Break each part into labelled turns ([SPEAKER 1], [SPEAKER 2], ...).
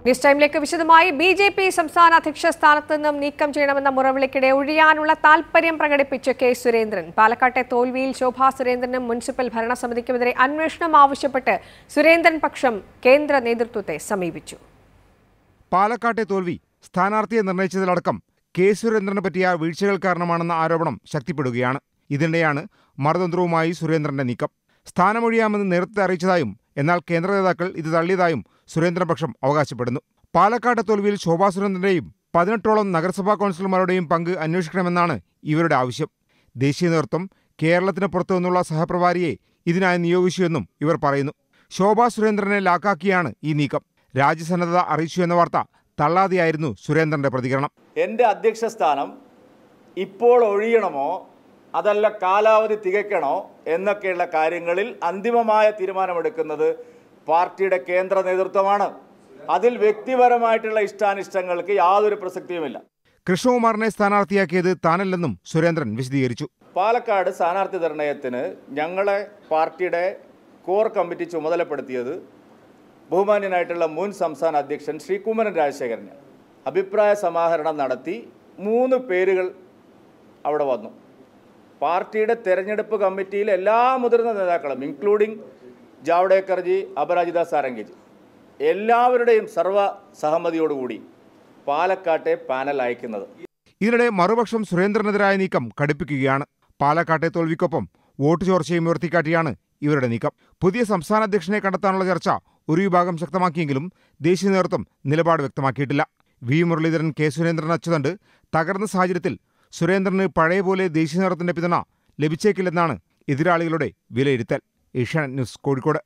[SPEAKER 1] News ടൈമിലേക്ക് വിശദമായി B J P സംസ്ഥാന അധ്യക്ഷ സ്ഥാനത്ത് നിന്നും നീക്കം ചെയ്യണമെന്ന മുറവിളിക്കിടെ ഒഴിയാനുള്ള താൽപര്യം പ്രകടിപ്പിച്ച് കെ സുരേന്ദ്രൻ പാലക്കാട്ടെ തോൽവിയിൽ ശോഭാ സുരേന്ദ്രനും മുനിസിപ്പൽ ഭരണസമിതിക്കുമെതിരെ അന്വേഷണം ആവശ്യപ്പെട്ട് സുരേന്ദ്രൻ പക്ഷം കേന്ദ്ര നേതൃത്വത്തെ സമീപിച്ചു
[SPEAKER 2] പാലക്കാട്ടെ തോൽവി സ്ഥാനാർത്ഥിയെ നിർണയിച്ചതിലടക്കം കെ സുരേന്ദ്രന് പറ്റിയ വീഴ്ചകൾ കാരണമാണെന്ന ആരോപണം ശക്തിപ്പെടുകയാണ് ഇതിനിടെയാണ് മറുതന്ത്രവുമായി സുരേന്ദ്രന്റെ നീക്കം സ്ഥാനമൊഴിയാമെന്ന് നേരത്തെ അറിയിച്ചതായും എന്നാൽ കേന്ദ്ര നേതാക്കൾ ഇത് തള്ളിയതായും സുരേന്ദ്രപക്ഷം അവകാശപ്പെടുന്നു പാലക്കാട്ടെ തോൽവിയിൽ ശോഭാ സുരേന്ദ്രന്റെയും പതിനെട്ടോളം നഗരസഭാ കൗൺസിലർമാരുടെയും പങ്ക് അന്വേഷിക്കണമെന്നാണ് ഇവരുടെ ആവശ്യം ദേശീയ നേതൃത്വം കേരളത്തിന് പുറത്തു നിന്നുള്ള സഹപ്രഭാരിയെ ഇതിനായി നിയോഗിച്ചുവെന്നും ഇവർ പറയുന്നു ശോഭാ സുരേന്ദ്രനെ ലാക്കാക്കിയാണ് ഈ നീക്കം രാജ്യസന്നദ്ധത അറിയിച്ചു എന്ന വാർത്ത തള്ളാതെയായിരുന്നു സുരേന്ദ്രന്റെ പ്രതികരണം
[SPEAKER 3] എൻ്റെ അധ്യക്ഷ സ്ഥാനം ഇപ്പോൾ ഒഴിയണമോ അതല്ല കാലാവധി തികയ്ക്കണോ എന്നൊക്കെയുള്ള കാര്യങ്ങളിൽ അന്തിമമായ തീരുമാനമെടുക്കുന്നത് പാർട്ടിയുടെ കേന്ദ്ര നേതൃത്വമാണ് അതിൽ വ്യക്തിപരമായിട്ടുള്ള ഇഷ്ടാനിഷ്ടങ്ങൾക്ക് യാതൊരു പ്രസക്തിയുമില്ല
[SPEAKER 2] കൃഷ്ണകുമാറിനെ സ്ഥാനാർത്ഥിയാക്കിയത് താനല്ലെന്നും സുരേന്ദ്രൻ വിശദീകരിച്ചു
[SPEAKER 3] പാലക്കാട് സ്ഥാനാർത്ഥി നിർണയത്തിന് ഞങ്ങളെ പാർട്ടിയുടെ കോർ കമ്മിറ്റി ചുമതലപ്പെടുത്തിയത് ബഹുമാന്യനായിട്ടുള്ള മുൻ സംസ്ഥാന അധ്യക്ഷൻ ശ്രീ കുമ്മനം രാജശേഖരനാണ് അഭിപ്രായ സമാഹരണം നടത്തി മൂന്ന് പേരുകൾ അവിടെ വന്നു പാർട്ടിയുടെ തെരഞ്ഞെടുപ്പ് കമ്മിറ്റിയിലെ എല്ലാ മുതിർന്ന നേതാക്കളും ഇൻക്ലൂഡിംഗ് ജാവ്ഡേക്കർജി അപരാജിത സാരംഗിജി എല്ലാവരുടെയും സർവ്വ സഹമതിയോടുകൂടി പാലക്കാട്ടെ പാനൽ അയക്കുന്നത്
[SPEAKER 2] ഇതിനിടെ മറുപക്ഷം സുരേന്ദ്രനെതിരായ നീക്കം കടുപ്പിക്കുകയാണ് പാലക്കാട്ടെ തോൽവിക്കൊപ്പം വോട്ട് ചോർച്ചയും ഉയർത്തിക്കാട്ടിയാണ് ഇവരുടെ നീക്കം പുതിയ സംസ്ഥാന അധ്യക്ഷനെ കണ്ടെത്താനുള്ള ചർച്ച ഒരു വിഭാഗം ശക്തമാക്കിയെങ്കിലും ദേശീയ നേതൃത്വം നിലപാട് വ്യക്തമാക്കിയിട്ടില്ല വി മുരളീധരൻ കെ സുരേന്ദ്രൻ അച്ചുതണ്ട് തകർന്ന സാഹചര്യത്തിൽ സുരേന്ദ്രന് പഴയ പോലെ ദേശീയ നേതൃത്വത്തിന്റെ പിന്തുണ ലഭിച്ചേക്കില്ലെന്നാണ് എതിരാളികളുടെ വിലയിരുത്തൽ ഏഷ്യാനെറ്റ് ന്യൂസ് കോഴിക്കോട്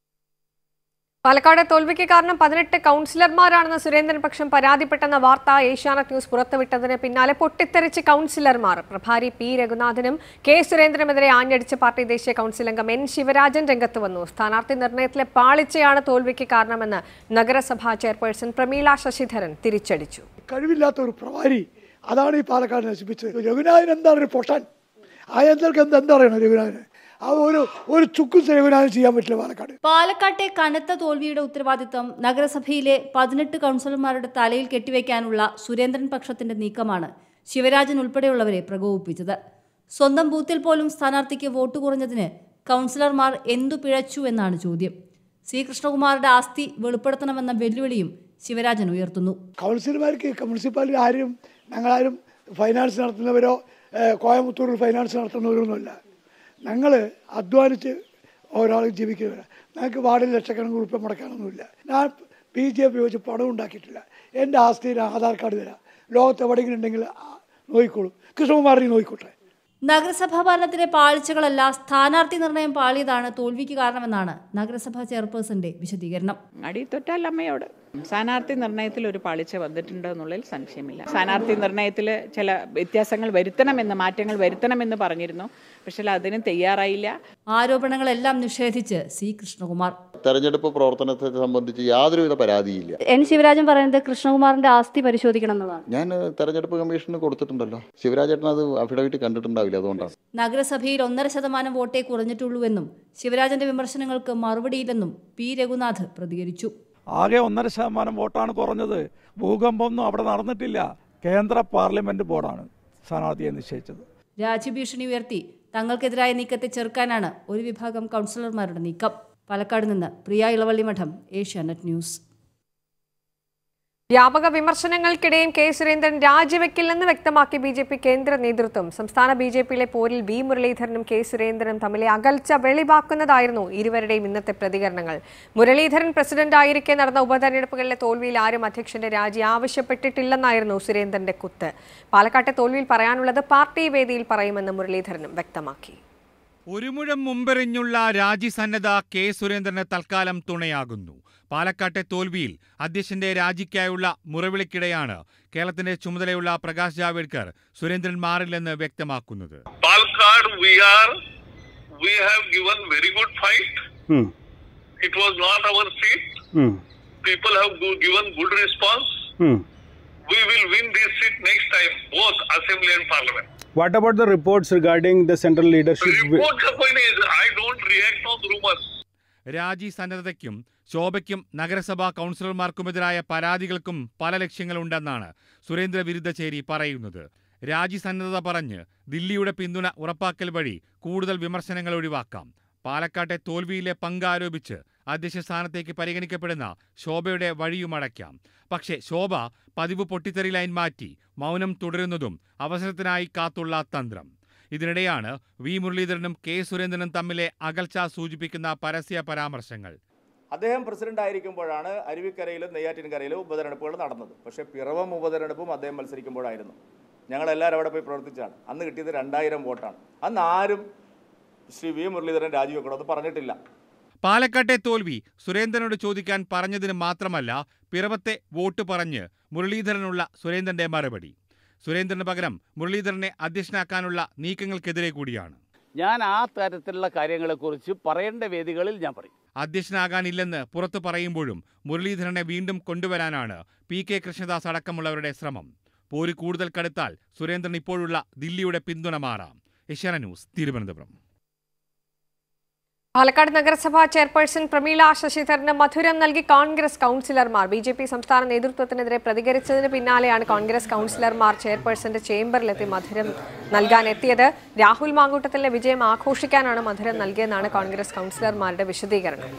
[SPEAKER 1] പാലക്കാട് തോൽവിക്ക് കാരണം പതിനെട്ട് കൗൺസിലർമാരാണെന്ന് സുരേന്ദ്രൻ പക്ഷം പരാതിപ്പെട്ടെന്ന വാർത്ത ഏഷ്യാനെറ്റ് ന്യൂസ് പുറത്തുവിട്ടതിന് പിന്നാലെ പൊട്ടിത്തെറിച്ച് കൗൺസിലർമാർ പ്രഭാരി പി രഘുനാഥനും കെ സുരേന്ദ്രനെതിരെ ആഞ്ഞടിച്ച പാർട്ടി ദേശീയ കൗൺസിൽ അംഗം എൻ ശിവരാജൻ രംഗത്ത് വന്നു സ്ഥാനാർത്ഥി നിർണയത്തിലെ പാളിച്ചയാണ് തോൽവിക്ക് കാരണമെന്ന് നഗരസഭാ ചെയർപേഴ്സൺ പ്രമീള ശശിധരൻ തിരിച്ചടിച്ചു
[SPEAKER 4] കഴിവില്ലാത്ത ഒരു പ്രഭാരി അതാണ് ഈ പാലക്കാട് നശിപ്പിച്ചത് രഘുനാഥൻ എന്താണ് ഒരു പൊട്ടാൻ ആ എന്തൊക്കെ എന്ത് എന്താ പറയണം രഘുനാഥന് ആ ഒരു ഒരു ചുക്കും രഘുനാഥൻ ചെയ്യാൻ പറ്റില്ല പാലക്കാട്
[SPEAKER 5] പാലക്കാട്ടെ കനത്ത തോൽവിയുടെ ഉത്തരവാദിത്തം നഗരസഭയിലെ പതിനെട്ട് കൗൺസിലർമാരുടെ തലയിൽ കെട്ടിവെക്കാനുള്ള സുരേന്ദ്രൻ പക്ഷത്തിന്റെ നീക്കമാണ് ശിവരാജൻ ഉൾപ്പെടെയുള്ളവരെ പ്രകോപിപ്പിച്ചത് സ്വന്തം ബൂത്തിൽ പോലും സ്ഥാനാർത്ഥിക്ക് വോട്ട് കുറഞ്ഞതിന് കൗൺസിലർമാർ എന്തു പിഴച്ചു എന്നാണ് ചോദ്യം സി കൃഷ്ണകുമാറുടെ ആസ്തി വെളിപ്പെടുത്തണമെന്ന വെല്ലുവിളിയും ശിവരാജൻ ഉയർത്തുന്നു
[SPEAKER 4] കൗൺസിലർമാർക്ക് മുനിസിപ്പാലിറ്റി ആരും ഞങ്ങളാരും ഫൈനാൻസ് നടത്തുന്നവരോ ഏഹ്, കോയമ്പത്തൂരിൽ ഫൈനാൻസ് നടത്തുന്നവരൊന്നുമല്ല ഞങ്ങൾ അധ്വാനിച്ച് ഒരാൾ ജീവിക്കുന്നവരാണ് ഞങ്ങൾക്ക് വാർഡിൽ ലക്ഷക്കണക്കിന് രൂപ മുടക്കാനൊന്നുമില്ല ഞാൻ ബി ജെ പി വെച്ച് പണം ഉണ്ടാക്കിയിട്ടില്ല എൻ്റെ ആസ്തിയിൽ ആധാർ കാർഡ് തരാം ലോകത്ത് എവിടെയെങ്കിലും ഉണ്ടെങ്കിൽ ആ, നോക്കിക്കോളും കൃഷ്ണകുമാറിനെ നോക്കിക്കോട്ടെ
[SPEAKER 5] നഗരസഭാ ഭരണത്തിലെ പാളിച്ചകളല്ല സ്ഥാനാർത്ഥി നിർണയം പാളിയതാണ് തോൽവിക്ക് കാരണമെന്നാണ് നഗരസഭാ ചെയർപേഴ്സന്റെ വിശദീകരണം
[SPEAKER 6] അടിത്തൊറ്റാൽ അമ്മയോട് സ്ഥാനാർത്ഥി നിർണയത്തിൽ ഒരു പാളിച്ച വന്നിട്ടുണ്ട് എന്നുള്ളതിൽ സംശയമില്ല സ്ഥാനാർത്ഥി നിർണയത്തിൽ ചില വ്യത്യാസങ്ങൾ വരുത്തണമെന്ന് മാറ്റങ്ങൾ വരുത്തണമെന്ന് പറഞ്ഞിരുന്നു പക്ഷേ അതിന് തയ്യാറായില്ല
[SPEAKER 5] ആരോപണങ്ങളെല്ലാം നിഷേധിച്ച് സി കൃഷ്ണകുമാർ
[SPEAKER 7] തെരഞ്ഞെടുപ്പ് പ്രവർത്തനത്തെ സംബന്ധിച്ച് യാതൊരുവിധ പരാതിയില്ല
[SPEAKER 5] എൻ ശിവരാജൻ പറയുന്നത് കൃഷ്ണകുമാറിന്റെ ആസ്തി പരിശോധിക്കണം എന്നതാണ്
[SPEAKER 7] ഞാൻ ഏഹ്, തെരഞ്ഞെടുപ്പ് കമ്മീഷന് കൊടുത്തിട്ടുണ്ടല്ലോ ശിവരാജേട്ടൻ അത് അഫിഡവിറ്റ് കണ്ടിട്ടുണ്ടാവില്ല അതുകൊണ്ടാണ്
[SPEAKER 5] നഗരസഭയിൽ ഒന്നര ശതമാനം വോട്ടേ കുറഞ്ഞിട്ടുള്ളൂവെന്നും ശിവരാജന്റെ വിമർശനങ്ങൾക്ക് മറുപടിയില്ലെന്നും പി രഘുനാഥ് പ്രതികരിച്ചു
[SPEAKER 8] ആകെ ഒന്നര ശതമാനം വോട്ടാണ് കുറഞ്ഞത് ഭൂകമ്പമൊന്നും അവിടെ നടന്നിട്ടില്ല കേന്ദ്ര പാർലമെന്റ് ബോർഡാണ് സ്ഥാനാർത്ഥിയെ നിശ്ചയിച്ചത്
[SPEAKER 5] രാജ്യഭീഷണി ഉയർത്തി തങ്ങൾക്കെതിരായ നീക്കത്തെ ചെറുക്കാനാണ് ഒരു വിഭാഗം കൗൺസിലർമാരുടെ നീക്കം പാലക്കാട് നിന്ന് പ്രിയ ഇളവള്ളി മഠം ഏഷ്യാനെറ്റ് ന്യൂസ്
[SPEAKER 1] വ്യാപക വിമർശനങ്ങൾക്കിടെയും കെ സുരേന്ദ്രൻ രാജിവെക്കില്ലെന്ന് വ്യക്തമാക്കി ബി ജെ പി കേന്ദ്ര നേതൃത്വം സംസ്ഥാന ബി ജെ പിയിലെ പോരിൽ വി മുരളീധരനും കെ സുരേന്ദ്രനും തമ്മിലെ അകൽച്ച വെളിവാക്കുന്നതായിരുന്നു ഇരുവരുടെയും ഇന്നത്തെ പ്രതികരണങ്ങൾ മുരളീധരൻ പ്രസിഡന്റായിരിക്കെ നടന്ന ഉപതെരഞ്ഞെടുപ്പുകളിലെ തോൽവിയിൽ ആരും അധ്യക്ഷന്റെ രാജി ആവശ്യപ്പെട്ടിട്ടില്ലെന്നായിരുന്നു സുരേന്ദ്രന്റെ കുത്ത് പാലക്കാട്ടെ തോൽവിയിൽ പറയാനുള്ളത് പാർട്ടി വേദിയിൽ പറയുമെന്ന് മുരളീധരനും വ്യക്തമാക്കി
[SPEAKER 9] ഒരു മുഴം മുമ്പെറിഞ്ഞുള്ള രാജിസന്നദ്ധ കെ സുരേന്ദ്രന് തൽക്കാലം തുണയാകുന്നു പാലക്കാട്ടെ തോൽവിയിൽ അധ്യക്ഷന്റെ രാജിക്കായുള്ള മുറവിളിക്കിടെയാണ് കേരളത്തിന്റെ ചുമതലയുള്ള പ്രകാശ് ജാവേദ്കർ സുരേന്ദ്രൻ മാറില്ലെന്ന് വ്യക്തമാക്കുന്നത്
[SPEAKER 10] Palkad, we are, we have given very good fight. It was not our seat. People have go- given good response. We will win this seat next time, both assembly and parliament.
[SPEAKER 11] What about the reports regarding the central leadership?
[SPEAKER 10] Report का कोई नहीं है. I don't react on rumors.
[SPEAKER 9] രാജി സന്നദ്ധതയ്ക്കും ശോഭയ്ക്കും നഗരസഭാ കൗൺസിലർമാർക്കുമെതിരായ പരാതികൾക്കും പല ലക്ഷ്യങ്ങളുണ്ടെന്നാണ് സുരേന്ദ്ര വിരുദ്ധചേരി പറയുന്നത് രാജിസന്നദ്ധത പറഞ്ഞ് ദില്ലിയുടെ പിന്തുണ ഉറപ്പാക്കൽ വഴി കൂടുതൽ വിമർശനങ്ങൾ ഒഴിവാക്കാം പാലക്കാട്ടെ തോൽവിയിലെ പങ്ക് ആരോപിച്ച് അധ്യക്ഷ സ്ഥാനത്തേക്ക് പരിഗണിക്കപ്പെടുന്ന ശോഭയുടെ വഴിയുമടയ്ക്കാം പക്ഷേ ശോഭ പതിവ് പൊട്ടിത്തെറി ലൈൻ മാറ്റി മൗനം തുടരുന്നതും അവസരത്തിനായി കാത്തുള്ള തന്ത്രം ഇതിനിടെയാണ് വി മുരളീധരനും കെ സുരേന്ദ്രനും തമ്മിലെ അകൽച്ച സൂചിപ്പിക്കുന്ന പരസ്യ പരാമർശങ്ങൾ
[SPEAKER 3] അദ്ദേഹം പ്രസിഡന്റ് ആയിരിക്കുമ്പോഴാണ് അരുവിക്കരയിലും നെയ്യാറ്റിൻകരയിലും ഉപതെരഞ്ഞെടുപ്പുകൾ നടന്നത് പക്ഷേ പിറവം ഉപതെരഞ്ഞെടുപ്പും അദ്ദേഹം മത്സരിക്കുമ്പോഴായിരുന്നു ഞങ്ങളെല്ലാവരും അവിടെ പോയി പ്രവർത്തിച്ചാണ് അന്ന് കിട്ടിയത് രണ്ടായിരം വോട്ടാണ് അന്ന് ആരും ശ്രീ വി മുരളീധരൻ രാജിവെക്കണമെന്ന് പറഞ്ഞിട്ടില്ല
[SPEAKER 9] പാലക്കാട്ടെ തോൽവി സുരേന്ദ്രനോട് ചോദിക്കാൻ പറഞ്ഞതിന് മാത്രമല്ല പിറവത്തെ വോട്ട് പറഞ്ഞ് മുരളീധരനുള്ള സുരേന്ദ്രന്റെ മറുപടി സുരേന്ദ്രന് പകരം മുരളീധരനെ അധ്യക്ഷനാക്കാനുള്ള നീക്കങ്ങൾക്കെതിരെ കൂടിയാണ്
[SPEAKER 12] ഞാൻ ആ തരത്തിലുള്ള കാര്യങ്ങളെക്കുറിച്ച് പറയേണ്ട വേദികളിൽ ഞാൻ പറയും
[SPEAKER 9] അധ്യക്ഷനാകാനില്ലെന്ന് പുറത്തു പറയുമ്പോഴും മുരളീധരനെ വീണ്ടും കൊണ്ടുവരാനാണ് പി കെ കൃഷ്ണദാസ് അടക്കമുള്ളവരുടെ ശ്രമം പോര് കൂടുതൽ കടുത്താൽ സുരേന്ദ്രൻ ഇപ്പോഴുള്ള ദില്ലിയുടെ പിന്തുണ മാറാം ഏഷ്യാന ന്യൂസ് തിരുവനന്തപുരം
[SPEAKER 1] പാലക്കാട് നഗരസഭാ ചെയർപേഴ്സൺ പ്രമീള ശശിധരന് മധുരം നൽകി കോൺഗ്രസ് കൗൺസിലർമാർ ബി ജെ പി സംസ്ഥാന നേതൃത്വത്തിനെതിരെ പ്രതികരിച്ചതിന് പിന്നാലെയാണ് കോൺഗ്രസ് കൗൺസിലർമാർ ചെയർപേഴ്സന്റെ ചേംബറിലെത്തി മധുരം നൽകാൻ എത്തിയത് രാഹുൽ മാങ്കൂട്ടത്തിലെ വിജയം ആഘോഷിക്കാനാണ് മധുരം നൽകിയെന്നാണ് കോൺഗ്രസ് കൗൺസിലർമാരുടെ വിശദീകരണം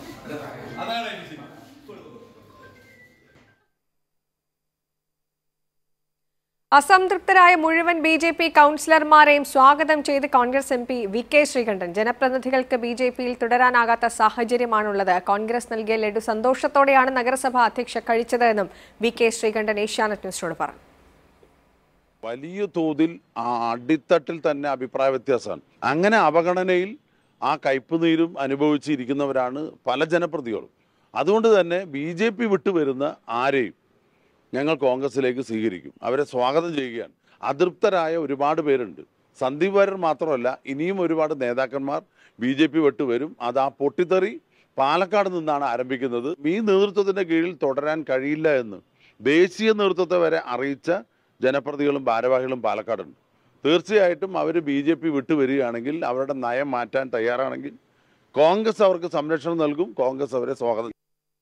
[SPEAKER 1] അസംതൃപ്തരായ മുഴുവൻ ബി ജെ പി കൗൺസിലർമാരെയും സ്വാഗതം ചെയ്ത് Congress M P V K Sreekandan ജനപ്രതിനിധികൾക്ക് ബി ജെ പിയിൽ തുടരാനാകാത്ത സാഹചര്യമാണുള്ളത് കോൺഗ്രസ് നൽകിയ ലഡു സന്തോഷത്തോടെയാണ് നഗരസഭാ അധ്യക്ഷ കഴിച്ചത് എന്നും വി കെ ശ്രീകണ്ഠൻ ഏഷ്യാനെറ്റ് ന്യൂസിനോട് പറഞ്ഞു
[SPEAKER 13] വലിയ തോതിൽ ആ അടിത്തട്ടിൽ തന്നെ അഭിപ്രായ വ്യത്യാസമാണ് അങ്ങനെ അവഗണനയിൽ ആ കയ്പുനീരും അനുഭവിച്ചിരിക്കുന്നവരാണ് പല ജനപ്രതികളും അതുകൊണ്ട് തന്നെ ബി ജെ പി വിട്ടുവരുന്ന ആരെയും ഞങ്ങൾ കോൺഗ്രസിലേക്ക് സ്വീകരിക്കും അവരെ സ്വാഗതം ചെയ്യുകയാണ് അതൃപ്തരായ ഒരുപാട് പേരുണ്ട് സന്ദീപ് വാര്യർ മാത്രമല്ല ഇനിയും ഒരുപാട് നേതാക്കന്മാർ ബി ജെ പി വിട്ടുവരും അത് ആ പൊട്ടിത്തെറി പാലക്കാട് നിന്നാണ് ആരംഭിക്കുന്നത് ഈ നേതൃത്വത്തിന്റെ കീഴിൽ തുടരാൻ കഴിയില്ല എന്ന് ദേശീയ നേതൃത്വത്തെ വരെ അറിയിച്ച ജനപ്രതികളും ഭാരവാഹികളും പാലക്കാടുണ്ട് തീർച്ചയായിട്ടും അവർ ബി ജെ പി വിട്ടുവരികയാണെങ്കിൽ അവരുടെ നയം മാറ്റാൻ തയ്യാറാണെങ്കിൽ കോൺഗ്രസ് അവർക്ക് സംരക്ഷണം നൽകും കോൺഗ്രസ് അവരെ സ്വാഗതം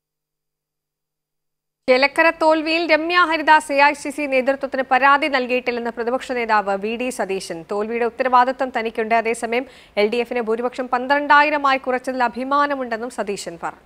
[SPEAKER 1] ചേലക്കര തോൽവിയിൽ Ramya Haridas A I C C നേതൃത്വത്തിന് പരാതി നൽകിയിട്ടില്ലെന്ന് പ്രതിപക്ഷ നേതാവ് വി ഡി സതീശൻ തോൽവിയുടെ ഉത്തരവാദിത്വം തനിക്കുണ്ട് അതേസമയം എൽ ഡി എഫിന് ഭൂരിപക്ഷം പന്ത്രണ്ടായിരമായി കുറച്ചതിൽ അഭിമാനമുണ്ടെന്നും സതീശൻ പറഞ്ഞു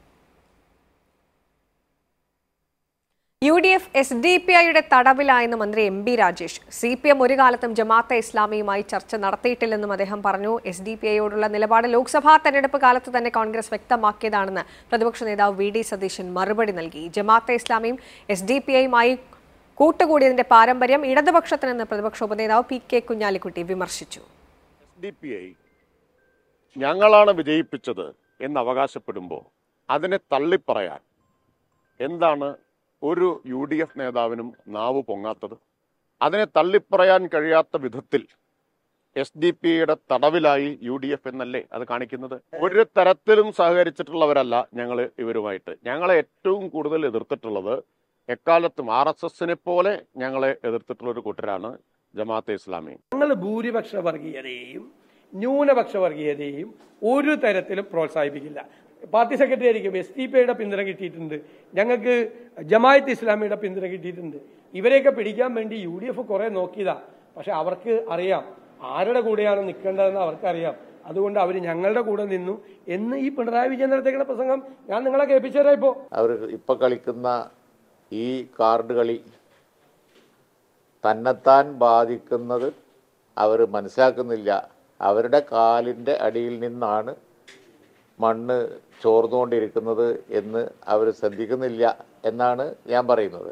[SPEAKER 1] U D F S D P ഐയുടെ തടവിലായെന്ന് മന്ത്രി M B Rajesh C P M ഒരു കാലത്തും ജമാഅത്തെ ഇസ്ലാമിയുമായി ചർച്ച നടത്തിയിട്ടില്ലെന്നും അദ്ദേഹം പറഞ്ഞു എസ് ഡി പി ഐയോടുള്ള നിലപാട് ലോക്സഭാ തെരഞ്ഞെടുപ്പ് കാലത്ത് തന്നെ കോൺഗ്രസ് വ്യക്തമാക്കിയതാണെന്ന് പ്രതിപക്ഷ നേതാവ് വി ഡി സതീശൻ മറുപടി നൽകി ജമാഅത്തെ ഇസ്ലാമിയും എസ് ഡി പി ഐയുമായി കൂട്ടുകൂടിയതിന്റെ പാരമ്പര്യം ഇടതുപക്ഷത്തിനെന്ന് പ്രതിപക്ഷ ഉപനേതാവ് പി കെ കുഞ്ഞാലിക്കുട്ടി വിമർശിച്ചു
[SPEAKER 14] ഡി പി ഐ ഞങ്ങളാണ് വിജയിപ്പിച്ചത് എന്ന് അവകാശപ്പെടുമ്പോൾ അതിനെ തള്ളിപ്പറയാൻ എന്താണ് ഒരു യു ഡി എഫ് നേതാവിനും നാവ് പൊങ്ങാത്തത് അതിനെ തള്ളിപ്പറയാൻ കഴിയാത്ത വിധത്തിൽ എസ് ഡി പിയുടെ തടവിലായി യു ഡി എഫ് എന്നല്ലേ അത് കാണിക്കുന്നത് ഒരു തരത്തിലും സഹകരിച്ചിട്ടുള്ളവരല്ല ഞങ്ങൾ ഇവരുമായിട്ട് ഞങ്ങളെ ഏറ്റവും കൂടുതൽ എതിർത്തിട്ടുള്ളത് എക്കാലത്തും ആർ എസ് എസിനെ പോലെ ഞങ്ങളെ എതിർത്തിട്ടുള്ള ഒരു കൂട്ടരാണ് ജമാഅത്തെ ഇസ്ലാമി
[SPEAKER 15] ഞങ്ങൾ ഭൂരിപക്ഷ വർഗീയതയെയും ന്യൂനപക്ഷ വർഗീയതയെയും ഒരു തരത്തിലും പ്രോത്സാഹിപ്പിക്കില്ല പാർട്ടി സെക്രട്ടറി ആയിരിക്കും എസ് ടി പിയുടെ പിന്തുണ കിട്ടിയിട്ടുണ്ട് ഞങ്ങൾക്ക് ജമായത്ത് ഇസ്ലാമിയുടെ പിന്തുണ കിട്ടിയിട്ടുണ്ട് ഇവരെയൊക്കെ പിടിക്കാൻ വേണ്ടി യു ഡി എഫ് കുറെ നോക്കിയതാ പക്ഷെ അവർക്ക് അറിയാം ആരുടെ കൂടെയാണ് നിൽക്കേണ്ടതെന്ന് അവർക്കറിയാം അതുകൊണ്ട് അവർ ഞങ്ങളുടെ കൂടെ നിന്നു എന്ന് ഈ പിണറായി വിജയൻ നടത്തിക്കുന്ന പ്രസംഗം ഞാൻ നിങ്ങളെ കേൾപ്പിച്ചു തരാം ഇപ്പോ
[SPEAKER 16] അവർ ഇപ്പൊ കളിക്കുന്ന ഈ കാർഡ് കളി തന്നെത്താൻ ബാധിക്കുന്നത് അവർ മനസ്സിലാക്കുന്നില്ല അവരുടെ കാലിൻ്റെ അടിയിൽ നിന്നാണ് മണ്ണ് ചോർന്നുകൊണ്ടിരിക്കുന്നത് എന്ന് അവർ ശ്രദ്ധിക്കുന്നില്ല എന്നാണ് ഞാൻ പറയുന്നത്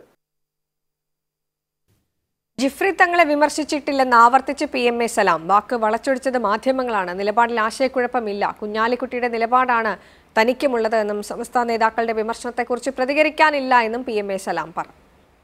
[SPEAKER 1] ജിഫ്രി തങ്ങളെ വിമർശിച്ചിട്ടില്ലെന്ന് ആവർത്തിച്ച് പി എം എ സലാം വാക്ക് വളച്ചൊടിച്ചത് മാധ്യമങ്ങളാണ് നിലപാടിൽ ആശയക്കുഴപ്പമില്ല കുഞ്ഞാലിക്കുട്ടിയുടെ നിലപാടാണ് തനിക്കുമുള്ളത് എന്നും സംസ്ഥാന നേതാക്കളുടെ വിമർശനത്തെക്കുറിച്ച് പ്രതികരിക്കാനില്ല എന്നും പി എം എ സലാം പറഞ്ഞു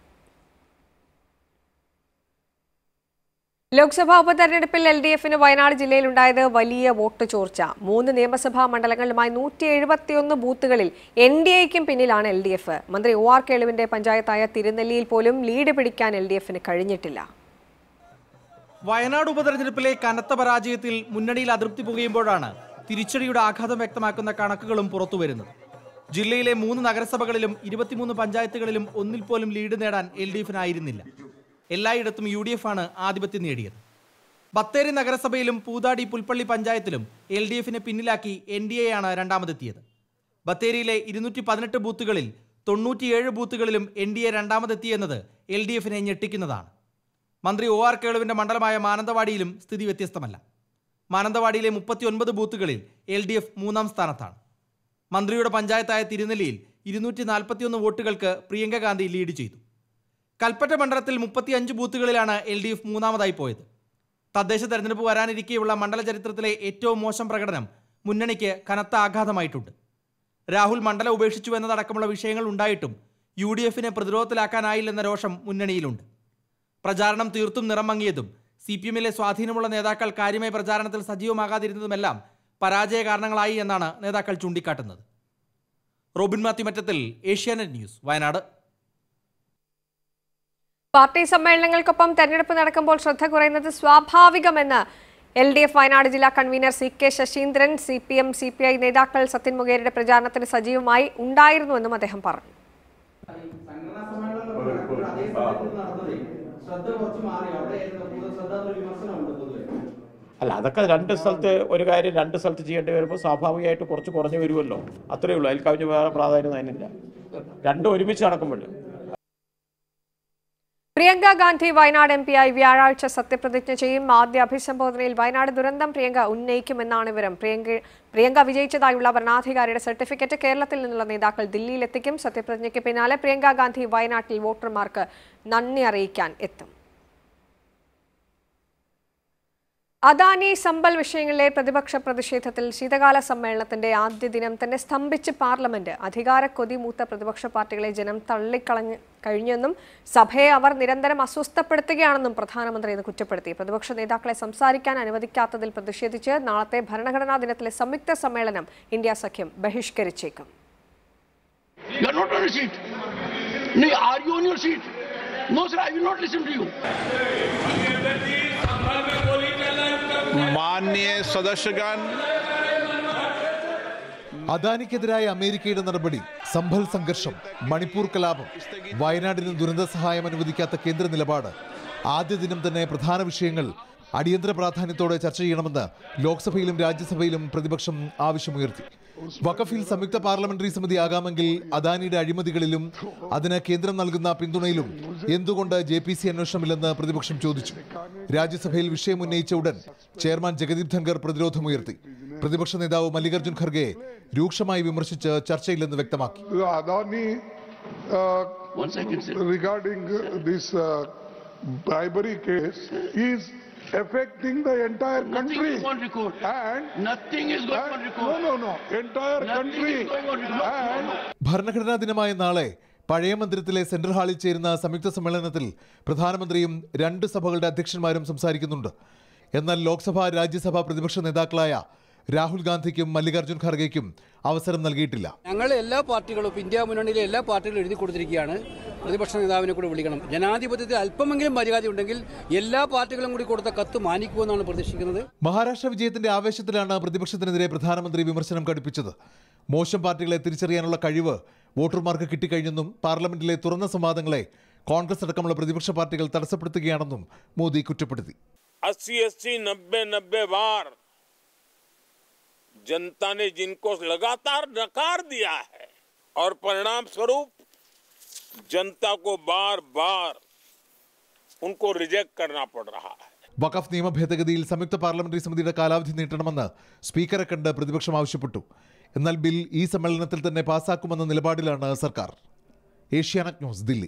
[SPEAKER 1] ലോക്സഭാ ഉപതെരഞ്ഞെടുപ്പിൽ എൽ ഡി എഫിന് വയനാട് ജില്ലയിലുണ്ടായത് വലിയ വോട്ട് ചോർച്ച മൂന്ന് നിയമസഭാ മണ്ഡലങ്ങളുമായി നൂറ്റി എഴുപത്തിയൊന്ന് ബൂത്തുകളിൽ എൻ ഡി എക്കും പിന്നിലാണ് എൽ ഡി എഫ് മന്ത്രി ഒ ആർ കേളുവിന്റെ പഞ്ചായത്തായ തിരുനെല്ലിയിൽ പോലും ലീഡ് പിടിക്കാൻ എൽ ഡി എഫിന് കഴിഞ്ഞിട്ടില്ല
[SPEAKER 17] വയനാട് ഉപതെരഞ്ഞെടുപ്പിലെ കനത്ത പരാജയത്തിൽ മുന്നണിയിൽ അതൃപ്തി പുകയുമ്പോഴാണ് തിരിച്ചടിയുടെ ആഘാതം വ്യക്തമാക്കുന്ന കണക്കുകളും പുറത്തുവരുന്നത് ജില്ലയിലെ മൂന്ന് നഗരസഭകളിലും ഇരുപത്തിമൂന്ന് പഞ്ചായത്തുകളിലും ഒന്നിൽ പോലും ലീഡ് നേടാൻ എൽ ഡി എഫിനായിരുന്നില്ല എല്ലായിടത്തും യു ഡി എഫ് ആണ് ആധിപത്യം നേടിയത് ബത്തേരി നഗരസഭയിലും പൂതാടി പുൽപ്പള്ളി പഞ്ചായത്തിലും എൽ ഡി എഫിനെ പിന്നിലാക്കി എൻ ഡി എ ആണ് രണ്ടാമതെത്തിയത് ബത്തേരിയിലെ ഇരുന്നൂറ്റി പതിനെട്ട് ബൂത്തുകളിൽ തൊണ്ണൂറ്റിയേഴ് ബൂത്തുകളിലും എൻ ഡി എ രണ്ടാമതെത്തിയെന്നത് എൽ ഡി എഫിനെ ഞെട്ടിക്കുന്നതാണ് മന്ത്രി ഒ ആർ കേളുവിന്റെ മണ്ഡലമായ മാനന്തവാടിയിലും സ്ഥിതി വ്യത്യസ്തമല്ല മാനന്തവാടിയിലെ മുപ്പത്തിയൊൻപത് ബൂത്തുകളിൽ എൽ ഡി എഫ് മൂന്നാം സ്ഥാനത്താണ് മന്ത്രിയുടെ പഞ്ചായത്തായ തിരുനെല്ലിയിൽ ഇരുന്നൂറ്റി നാൽപ്പത്തിയൊന്ന് വോട്ടുകൾക്ക് പ്രിയങ്ക ഗാന്ധി ലീഡ് ചെയ്തു കൽപ്പറ്റ മണ്ഡലത്തിൽ മുപ്പത്തിയഞ്ച് ബൂത്തുകളിലാണ് എൽ ഡി എഫ് മൂന്നാമതായി പോയത് തദ്ദേശ തെരഞ്ഞെടുപ്പ് വരാനിരിക്കെയുള്ള മണ്ഡല ചരിത്രത്തിലെ ഏറ്റവും മോശം പ്രകടനം മുന്നണിക്ക് കനത്ത ആഘാതമായിട്ടുണ്ട് രാഹുൽ മണ്ഡലം ഉപേക്ഷിച്ചു എന്നതടക്കമുള്ള വിഷയങ്ങൾ ഉണ്ടായിട്ടും യു ഡി എഫിനെ പ്രതിരോധത്തിലാക്കാനായില്ലെന്ന രോഷം മുന്നണിയിലുണ്ട് പ്രചാരണം തീർത്തും നിറം മങ്ങിയതും സി പി എമ്മിലെ സ്വാധീനമുള്ള നേതാക്കൾ കാര്യമായ പ്രചാരണത്തിൽ സജീവമാകാതിരുന്നതുമെല്ലാം പരാജയ കാരണങ്ങളായി എന്നാണ് നേതാക്കൾ ചൂണ്ടിക്കാട്ടുന്നത് റോബിൻ മാത്യു മറ്റത്തിൽ ഏഷ്യാനെറ്റ് ന്യൂസ് വയനാട്
[SPEAKER 1] പാർട്ടി സമ്മേളനങ്ങൾക്കൊപ്പം തെരഞ്ഞെടുപ്പ് നടക്കുമ്പോൾ ശ്രദ്ധ കുറയുന്നത് സ്വാഭാവികമെന്ന് എൽ ഡി എഫ് വയനാട് ജില്ലാ convener C K Saseendran C P M C P I നേതാക്കൾ സത്യൻ മുഖേരിയുടെ പ്രചാരണത്തിന് സജീവമായി ഉണ്ടായിരുന്നുവെന്നും അദ്ദേഹം പറഞ്ഞു
[SPEAKER 16] അല്ല അതൊക്കെ രണ്ട് സ്ഥലത്ത് ഒരു കാര്യം രണ്ട് സ്ഥലത്ത് ചെയ്യേണ്ടി വരുമ്പോൾ സ്വാഭാവികമായിട്ട് കുറച്ച് കുറഞ്ഞു വരുമല്ലോ അത്രയേ ഉള്ളൂ അതിൽ കവിഞ്ഞ് വേറെ പ്രാധാന്യം അതിനില്ല രണ്ടും ഒരുമിച്ച് നടക്കുമ്പോൾ
[SPEAKER 1] പ്രിയങ്ക ഗാന്ധി വയനാട് എം പിയായി വ്യാഴാഴ്ച സത്യപ്രതിജ്ഞ ചെയ്യും ആദ്യ അഭിസംബോധനയിൽ വയനാട് ദുരന്തം പ്രിയങ്ക ഉന്നയിക്കുമെന്നാണ് വിവരം പ്രിയങ്ക പ്രിയങ്ക വിജയിച്ചതായുള്ള ഭരണാധികാരിയുടെ സർട്ടിഫിക്കറ്റ് കേരളത്തിൽ നിന്നുള്ള നേതാക്കൾ ദില്ലിയിലെത്തിക്കും സത്യപ്രതിജ്ഞയ്ക്ക് പിന്നാലെ പ്രിയങ്ക ഗാന്ധി വയനാട്ടിൽ വോട്ടർമാർക്ക് നന്ദി അറിയിക്കാൻ എത്തും അദാനി സമ്പൽ വിഷയങ്ങളിലെ പ്രതിപക്ഷ പ്രതിഷേധത്തിൽ ശീതകാല സമ്മേളനത്തിന്റെ ആദ്യ ദിനം തന്നെ സ്തംഭിച്ച് പാർലമെന്റ് അധികാര കൊതി മൂത്ത പ്രതിപക്ഷ പാർട്ടികളെ ജനം തള്ളിക്കളഞ്ഞ് കഴിഞ്ഞെന്നും സഭയെ അവർ നിരന്തരം അസ്വസ്ഥപ്പെടുത്തുകയാണെന്നും പ്രധാനമന്ത്രി ഇന്ന് കുറ്റപ്പെടുത്തി പ്രതിപക്ഷ നേതാക്കളെ സംസാരിക്കാൻ അനുവദിക്കാത്തതിൽ പ്രതിഷേധിച്ച് നാളത്തെ ഭരണഘടനാ ദിനത്തിലെ സംയുക്ത സമ്മേളനം ഇന്ത്യ സഖ്യം ബഹിഷ്കരിച്ചേക്കും
[SPEAKER 18] You are not on your seat. No, are you on your seat? No, sir, I will not listen to you.
[SPEAKER 19] माननीय सदस्यगण
[SPEAKER 20] അദാനിക്കെതിരായ അമേരിക്കയുടെ നടപടി സംഭൽ സംഘർഷം മണിപ്പൂർ കലാപം വയനാടിന് ദുരന്ത സഹായം അനുവദിക്കാത്ത കേന്ദ്ര നിലപാട് ആദ്യ ദിനം തന്നെ പ്രധാന വിഷയങ്ങൾ അടിയന്തര പ്രാധാന്യത്തോടെ ചർച്ച ചെയ്യണമെന്ന് ലോക്സഭയിലും രാജ്യസഭയിലും പ്രതിപക്ഷം ആവശ്യമുയർത്തി വഖഫിൽ സംയുക്ത പാർലമെന്ററി സമിതി ആകാമെങ്കിൽ അദാനിയുടെ അഴിമതികളിലും അതിന് കേന്ദ്രം നൽകുന്ന പിന്തുണയിലും എന്തുകൊണ്ട് ജെ പി സി അന്വേഷണമില്ലെന്ന് പ്രതിപക്ഷം ചോദിച്ചു രാജ്യസഭയിൽ വിഷയം ഉന്നയിച്ച ഉടൻ ചെയർമാൻ ജഗദീപ് ധങ്കർ പ്രതിരോധമുയർത്തി പ്രതിപക്ഷ നേതാവ് മല്ലികാർജ്ജുൻ ഖർഗെ രൂക്ഷമായി വിമർശിച്ച് ചർച്ചയില്ലെന്ന് വ്യക്തമാക്കി
[SPEAKER 21] Adani, uh, regarding uh, this uh, bribery case, is affecting the entire
[SPEAKER 18] Nothing
[SPEAKER 21] country.
[SPEAKER 18] is going on record.
[SPEAKER 21] And
[SPEAKER 18] Nothing is going on
[SPEAKER 21] and-
[SPEAKER 18] record.
[SPEAKER 21] No, no, no. Entire
[SPEAKER 18] Nothing
[SPEAKER 21] country.
[SPEAKER 18] is going on record.
[SPEAKER 21] And
[SPEAKER 20] ഭരണഘടനാ ദിനമായ നാളെ പഴയ മന്ദിരത്തിലെ central ഹാളിൽ ചേരുന്ന സംയുക്ത സമ്മേളനത്തിൽ പ്രധാനമന്ത്രിയും രണ്ട് സഭകളുടെ അധ്യക്ഷന്മാരും സംസാരിക്കുന്നുണ്ട് എന്നാൽ ലോക്സഭ രാജ്യസഭ പ്രതിപക്ഷ നേതാക്കളായ രാഹുൽ ഗാന്ധിക്കും മല്ലികാർജ്ജുൻ ഖാർഗെയ്ക്കും അവസരം നൽകിയിട്ടില്ല
[SPEAKER 22] ഞങ്ങൾ എല്ലാ പാർട്ടികളും ഇന്ത്യ മുന്നണിയിലെ എല്ലാ പാർട്ടികളും എഴുതി കൊടുത്തിരിക്കുകയാണ് പ്രതിപക്ഷ നേതാവിനെ കൂടി വിളിക്കണം ജനാധിപത്യത്തിൽ അല്പമെങ്കിലും മര്യാദ ഉണ്ടെങ്കിൽ എല്ലാ പാർട്ടികളും കൂടി കൊടുത്ത കത്ത് മാനിക്കുമെന്നാണ് പ്രതീക്ഷിക്കുന്നത്
[SPEAKER 20] മഹാരാഷ്ട്ര വിജയത്തിന്റെ ആവേശത്തിലാണ് പ്രതിപക്ഷത്തിനെതിരെ പ്രധാനമന്ത്രി വിമർശനം കടുപ്പിച്ചത് മോശം പാർട്ടികളെ തിരിച്ചറിയാനുള്ള കഴിവ് വോട്ടർമാർക്ക് കിട്ടിക്കഴിഞ്ഞെന്നും പാർലമെന്റിലെ തുറന്ന സംവാദങ്ങളെ കോൺഗ്രസ് അടക്കമുള്ള പ്രതിപക്ഷ പാർട്ടികൾ തടസ്സപ്പെടുത്തുകയാണെന്നും മോദി കുറ്റപ്പെടുത്തി
[SPEAKER 23] अस्सी अस्सी नब्बे नब्बे बार जनता ने जिनको लगातार नकार दिया है और परिणाम स्वरूप जनता को बार बार उनको रिजेक्ट करना पड़ रहा है
[SPEAKER 20] വഖഫ് നിയമ ഭേദഗതിയിൽ സംയുക്ത പാർലമെന്ററി സമിതിയുടെ കാലാവധി നീട്ടണമെന്ന് സ്പീക്കറെ കണ്ട് പ്രതിപക്ഷം ആവശ്യപ്പെട്ടു എന്നാൽ ബിൽ ഈ സമ്മേളനത്തിൽ തന്നെ പാസാക്കുമെന്ന നിലപാടിലാണ് സർക്കാർ ഏഷ്യാനെറ്റ് ന്യൂസ് ദില്ലി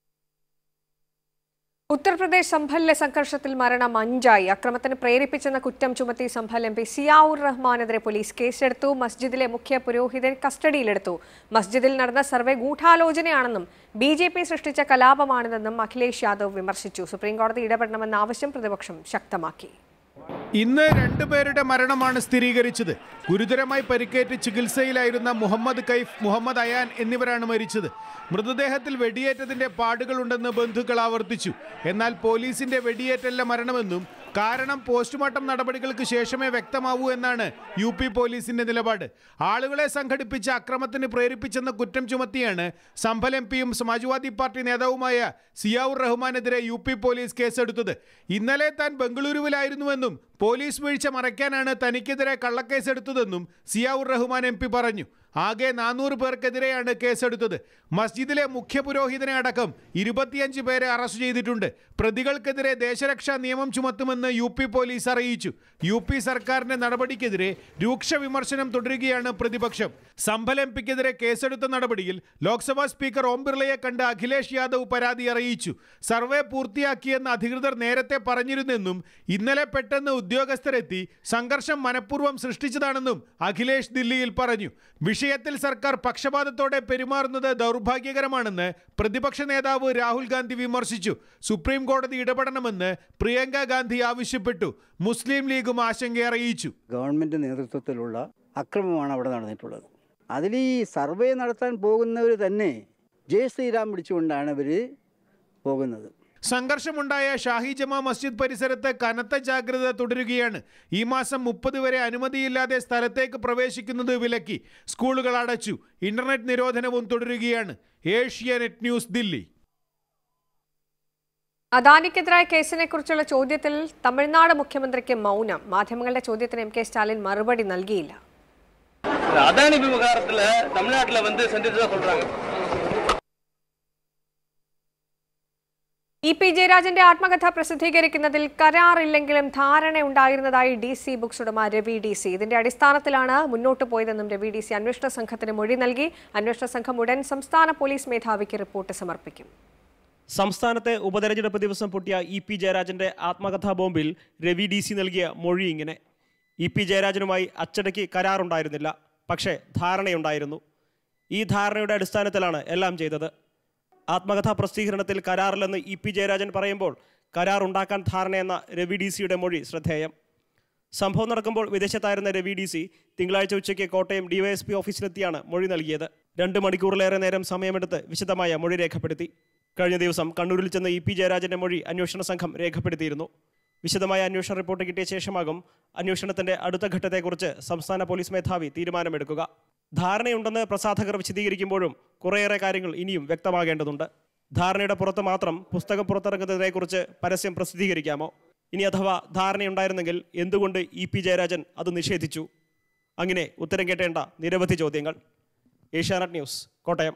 [SPEAKER 1] ഉത്തർപ്രദേശ് സംഭലിലെ സംഘർഷത്തിൽ മരണം അഞ്ചായി അക്രമത്തിന് പ്രേരിപ്പിച്ചെന്ന കുറ്റം ചുമത്തി സംഭൽ എം പി സിയാവുർ റഹ്മാനെതിരെ പോലീസ് കേസെടുത്തു മസ്ജിദിലെ മുഖ്യ പുരോഹിതൻ കസ്റ്റഡിയിലെടുത്തു മസ്ജിദിൽ നടന്ന സർവേ ഗൂഢാലോചനയാണെന്നും ബി ജെ പി സൃഷ്ടിച്ച കലാപമാണിതെന്നും അഖിലേഷ് യാദവ് വിമർശിച്ചു സുപ്രീംകോടതി ഇടപെടണമെന്ന ആവശ്യം പ്രതിപക്ഷം ശക്തമാക്കി
[SPEAKER 11] ഇന്ന് രണ്ടുപേരുടെ മരണമാണ് സ്ഥിരീകരിച്ചത് ഗുരുതരമായി പരിക്കേറ്റ് ചികിത്സയിലായിരുന്ന മുഹമ്മദ് കൈഫ് മുഹമ്മദ് അയാൻ എന്നിവരാണ് മരിച്ചത് മൃതദേഹത്തിൽ വെടിയേറ്റതിന്റെ പാടുകളുണ്ടെന്ന് ബന്ധുക്കൾ ആവർത്തിച്ചു എന്നാൽ പോലീസിന്റെ വെടിയേറ്റല്ല മരണമെന്നും കാരണം പോസ്റ്റ്മോർട്ടം നടപടികൾക്ക് ശേഷമേ വ്യക്തമാവൂ എന്നാണ് യു പി പോലീസിന്റെ നിലപാട് ആളുകളെ സംഘടിപ്പിച്ച് അക്രമത്തിന് പ്രേരിപ്പിച്ചെന്ന കുറ്റം ചുമത്തിയാണ് സംഭൽ എം പിയും സമാജ്വാദി പാർട്ടി നേതാവുമായ സിയാവുർ റഹ്മാനെതിരെ യു പി പോലീസ് കേസെടുത്തത് ഇന്നലെ താൻ ബംഗളൂരുവിലായിരുന്നുവെന്നും പോലീസ് വീഴ്ച മറയ്ക്കാനാണ് തനിക്കെതിരെ കള്ളക്കേസെടുത്തതെന്നും സിയാവുർ റഹ്മാൻ എം പി പറഞ്ഞു ആകെ നാനൂറ് പേർക്കെതിരെയാണ് കേസെടുത്തത് മസ്ജിദിലെ മുഖ്യ പുരോഹിതനെ അടക്കം ഇരുപത്തിയഞ്ച് പേരെ അറസ്റ്റ് ചെയ്തിട്ടുണ്ട് പ്രതികൾക്കെതിരെ ദേശരക്ഷാ നിയമം ചുമത്തുമെന്ന് യു പി പോലീസ് അറിയിച്ചു യു പി സർക്കാരിന്റെ നടപടിക്കെതിരെ രൂക്ഷ വിമർശനം തുടരുകയാണ് പ്രതിപക്ഷം സംഭൽ എം പിക്കെതിരെ കേസെടുത്ത നടപടിയിൽ ലോക്സഭാ സ്പീക്കർ ഓം ബിർളയെ കണ്ട് അഖിലേഷ് യാദവ് പരാതി അറിയിച്ചു സർവേ പൂർത്തിയാക്കിയെന്ന് അധികൃതർ നേരത്തെ പറഞ്ഞിരുന്നെന്നും ഇന്നലെ പെട്ടെന്ന് ഉദ്യോഗസ്ഥരെത്തി സംഘർഷം മനഃപൂർവ്വം സൃഷ്ടിച്ചതാണെന്നും അഖിലേഷ് ദില്ലിയിൽ പറഞ്ഞു വിഷയത്തിൽ സർക്കാർ പക്ഷപാതത്തോടെ പെരുമാറുന്നത് ദൗർഭാഗ്യകരമാണെന്ന് പ്രതിപക്ഷ നേതാവ് രാഹുൽ ഗാന്ധി വിമർശിച്ചു സുപ്രീം കോടതി ഇടപെടണമെന്ന് പ്രിയങ്ക ഗാന്ധി ആവശ്യപ്പെട്ടു മുസ്ലിം ലീഗും ആശങ്ക അറിയിച്ചു
[SPEAKER 2] ഗവൺമെൻറ് നേതൃത്വത്തിലുള്ള അക്രമമാണ് അവിടെ നടന്നിട്ടുള്ളത് അതിൽ ഈ സർവേ നടത്താൻ പോകുന്നവർ തന്നെ ജയ് ശ്രീറാം പിടിച്ചുകൊണ്ടാണ് അവർ പോകുന്നത്
[SPEAKER 11] സംഘർഷമുണ്ടായ ഷാഹി ജമാ മസ്ജിദ് പരിസരത്ത് കനത്ത ജാഗ്രത തുടരുകയാണ് ഈ മാസം മുപ്പത് വരെ അനുമതിയില്ലാതെ സ്ഥലത്തേക്ക് പ്രവേശിക്കുന്നത് വിലക്കി സ്കൂളുകൾ അടച്ചു ഇന്റർനെറ്റ് നിരോധനവും തുടരുകയാണ് ഏഷ്യാനെറ്റ് ന്യൂസ് ദില്ലി
[SPEAKER 1] അദാനിക്കെതിരായ കേസിനെ കുറിച്ചുള്ള ചോദ്യത്തിൽ തമിഴ്നാട് മുഖ്യമന്ത്രിക്ക് മൗനം മാധ്യമങ്ങളുടെ ചോദ്യത്തിന് എം കെ സ്റ്റാലിൻ മറുപടി നൽകിയില്ല
[SPEAKER 4] அதானி விவகாரத்துல தமிழ்நாட்டுல வந்து செஞ்சுட்டு சொல்றாங்க
[SPEAKER 1] ഇ പി ജയരാജന്റെ ആത്മകഥ പ്രസിദ്ധീകരിക്കുന്നതിൽ കരാറില്ലെങ്കിലും ധാരണയുണ്ടായിരുന്നതായി ഡി സി ബുക്സ് ഉടമ രവി ഡി സി ഇതിന്റെ അടിസ്ഥാനത്തിലാണ് മുന്നോട്ട് പോയതെന്നും രവി ഡി സി അന്വേഷണ സംഘത്തിന് മൊഴി നൽകി അന്വേഷണ സംഘം ഉടൻ സംസ്ഥാന പോലീസ് മേധാവിക്ക് റിപ്പോർട്ട് സമർപ്പിക്കും
[SPEAKER 19] സംസ്ഥാനത്തെ ഉപതെരഞ്ഞെടുപ്പ് ദിവസം പൊട്ടിയ ഇ പി ജയരാജന്റെ ആത്മകഥാ ബോംബിൽ രവി ഡി സി നൽകിയ മൊഴി ഇങ്ങനെ ഇ പി ജയരാജനുമായി അച്ചടയ്ക്ക് കരാറുണ്ടായിരുന്നില്ല പക്ഷേ ധാരണയുണ്ടായിരുന്നു ഈ ധാരണയുടെ അടിസ്ഥാനത്തിലാണ് എല്ലാം ചെയ്തത് ആത്മകഥാ പ്രസിദ്ധീകരണത്തിൽ കരാറില്ലെന്ന് ഇ പി ജയരാജൻ പറയുമ്പോൾ കരാർ ഉണ്ടാക്കാൻ ധാരണയെന്ന രവി ഡി സിയുടെ മൊഴി ശ്രദ്ധേയം സംഭവം നടക്കുമ്പോൾ വിദേശത്തായിരുന്ന രവി ഡി സി തിങ്കളാഴ്ച ഉച്ചയ്ക്ക് കോട്ടയം ഡിവൈഎസ്പി ഓഫീസിലെത്തിയാണ് മൊഴി നൽകിയത് രണ്ട് മണിക്കൂറിലേറെ നേരം സമയമെടുത്ത് വിശദമായ മൊഴി രേഖപ്പെടുത്തി കഴിഞ്ഞ ദിവസം കണ്ണൂരിൽ ചെന്ന് ഇ പി ജയരാജന്റെ മൊഴി അന്വേഷണ സംഘം രേഖപ്പെടുത്തിയിരുന്നു വിശദമായ അന്വേഷണ റിപ്പോർട്ട് കിട്ടിയ ശേഷമാകും അന്വേഷണത്തിന്റെ അടുത്ത ഘട്ടത്തെക്കുറിച്ച് സംസ്ഥാന പോലീസ് മേധാവി തീരുമാനമെടുക്കുക ധാരണയുണ്ടെന്ന് പ്രസാധകർ വിശദീകരിക്കുമ്പോഴും കുറേയേറെ കാര്യങ്ങൾ ഇനിയും വ്യക്തമാകേണ്ടതുണ്ട് ധാരണയുടെ പുറത്ത് മാത്രം പുസ്തകം പുറത്തിറങ്ങുന്നതിനെക്കുറിച്ച് പരസ്യം പ്രസിദ്ധീകരിക്കാമോ ഇനി അഥവാ ധാരണയുണ്ടായിരുന്നെങ്കിൽ എന്തുകൊണ്ട് ഇ പി ജയരാജൻ അത് നിഷേധിച്ചു അങ്ങനെ ഉത്തരം കേട്ടേണ്ട നിരവധി ചോദ്യങ്ങൾ ഏഷ്യാനെറ്റ് ന്യൂസ് കോട്ടയം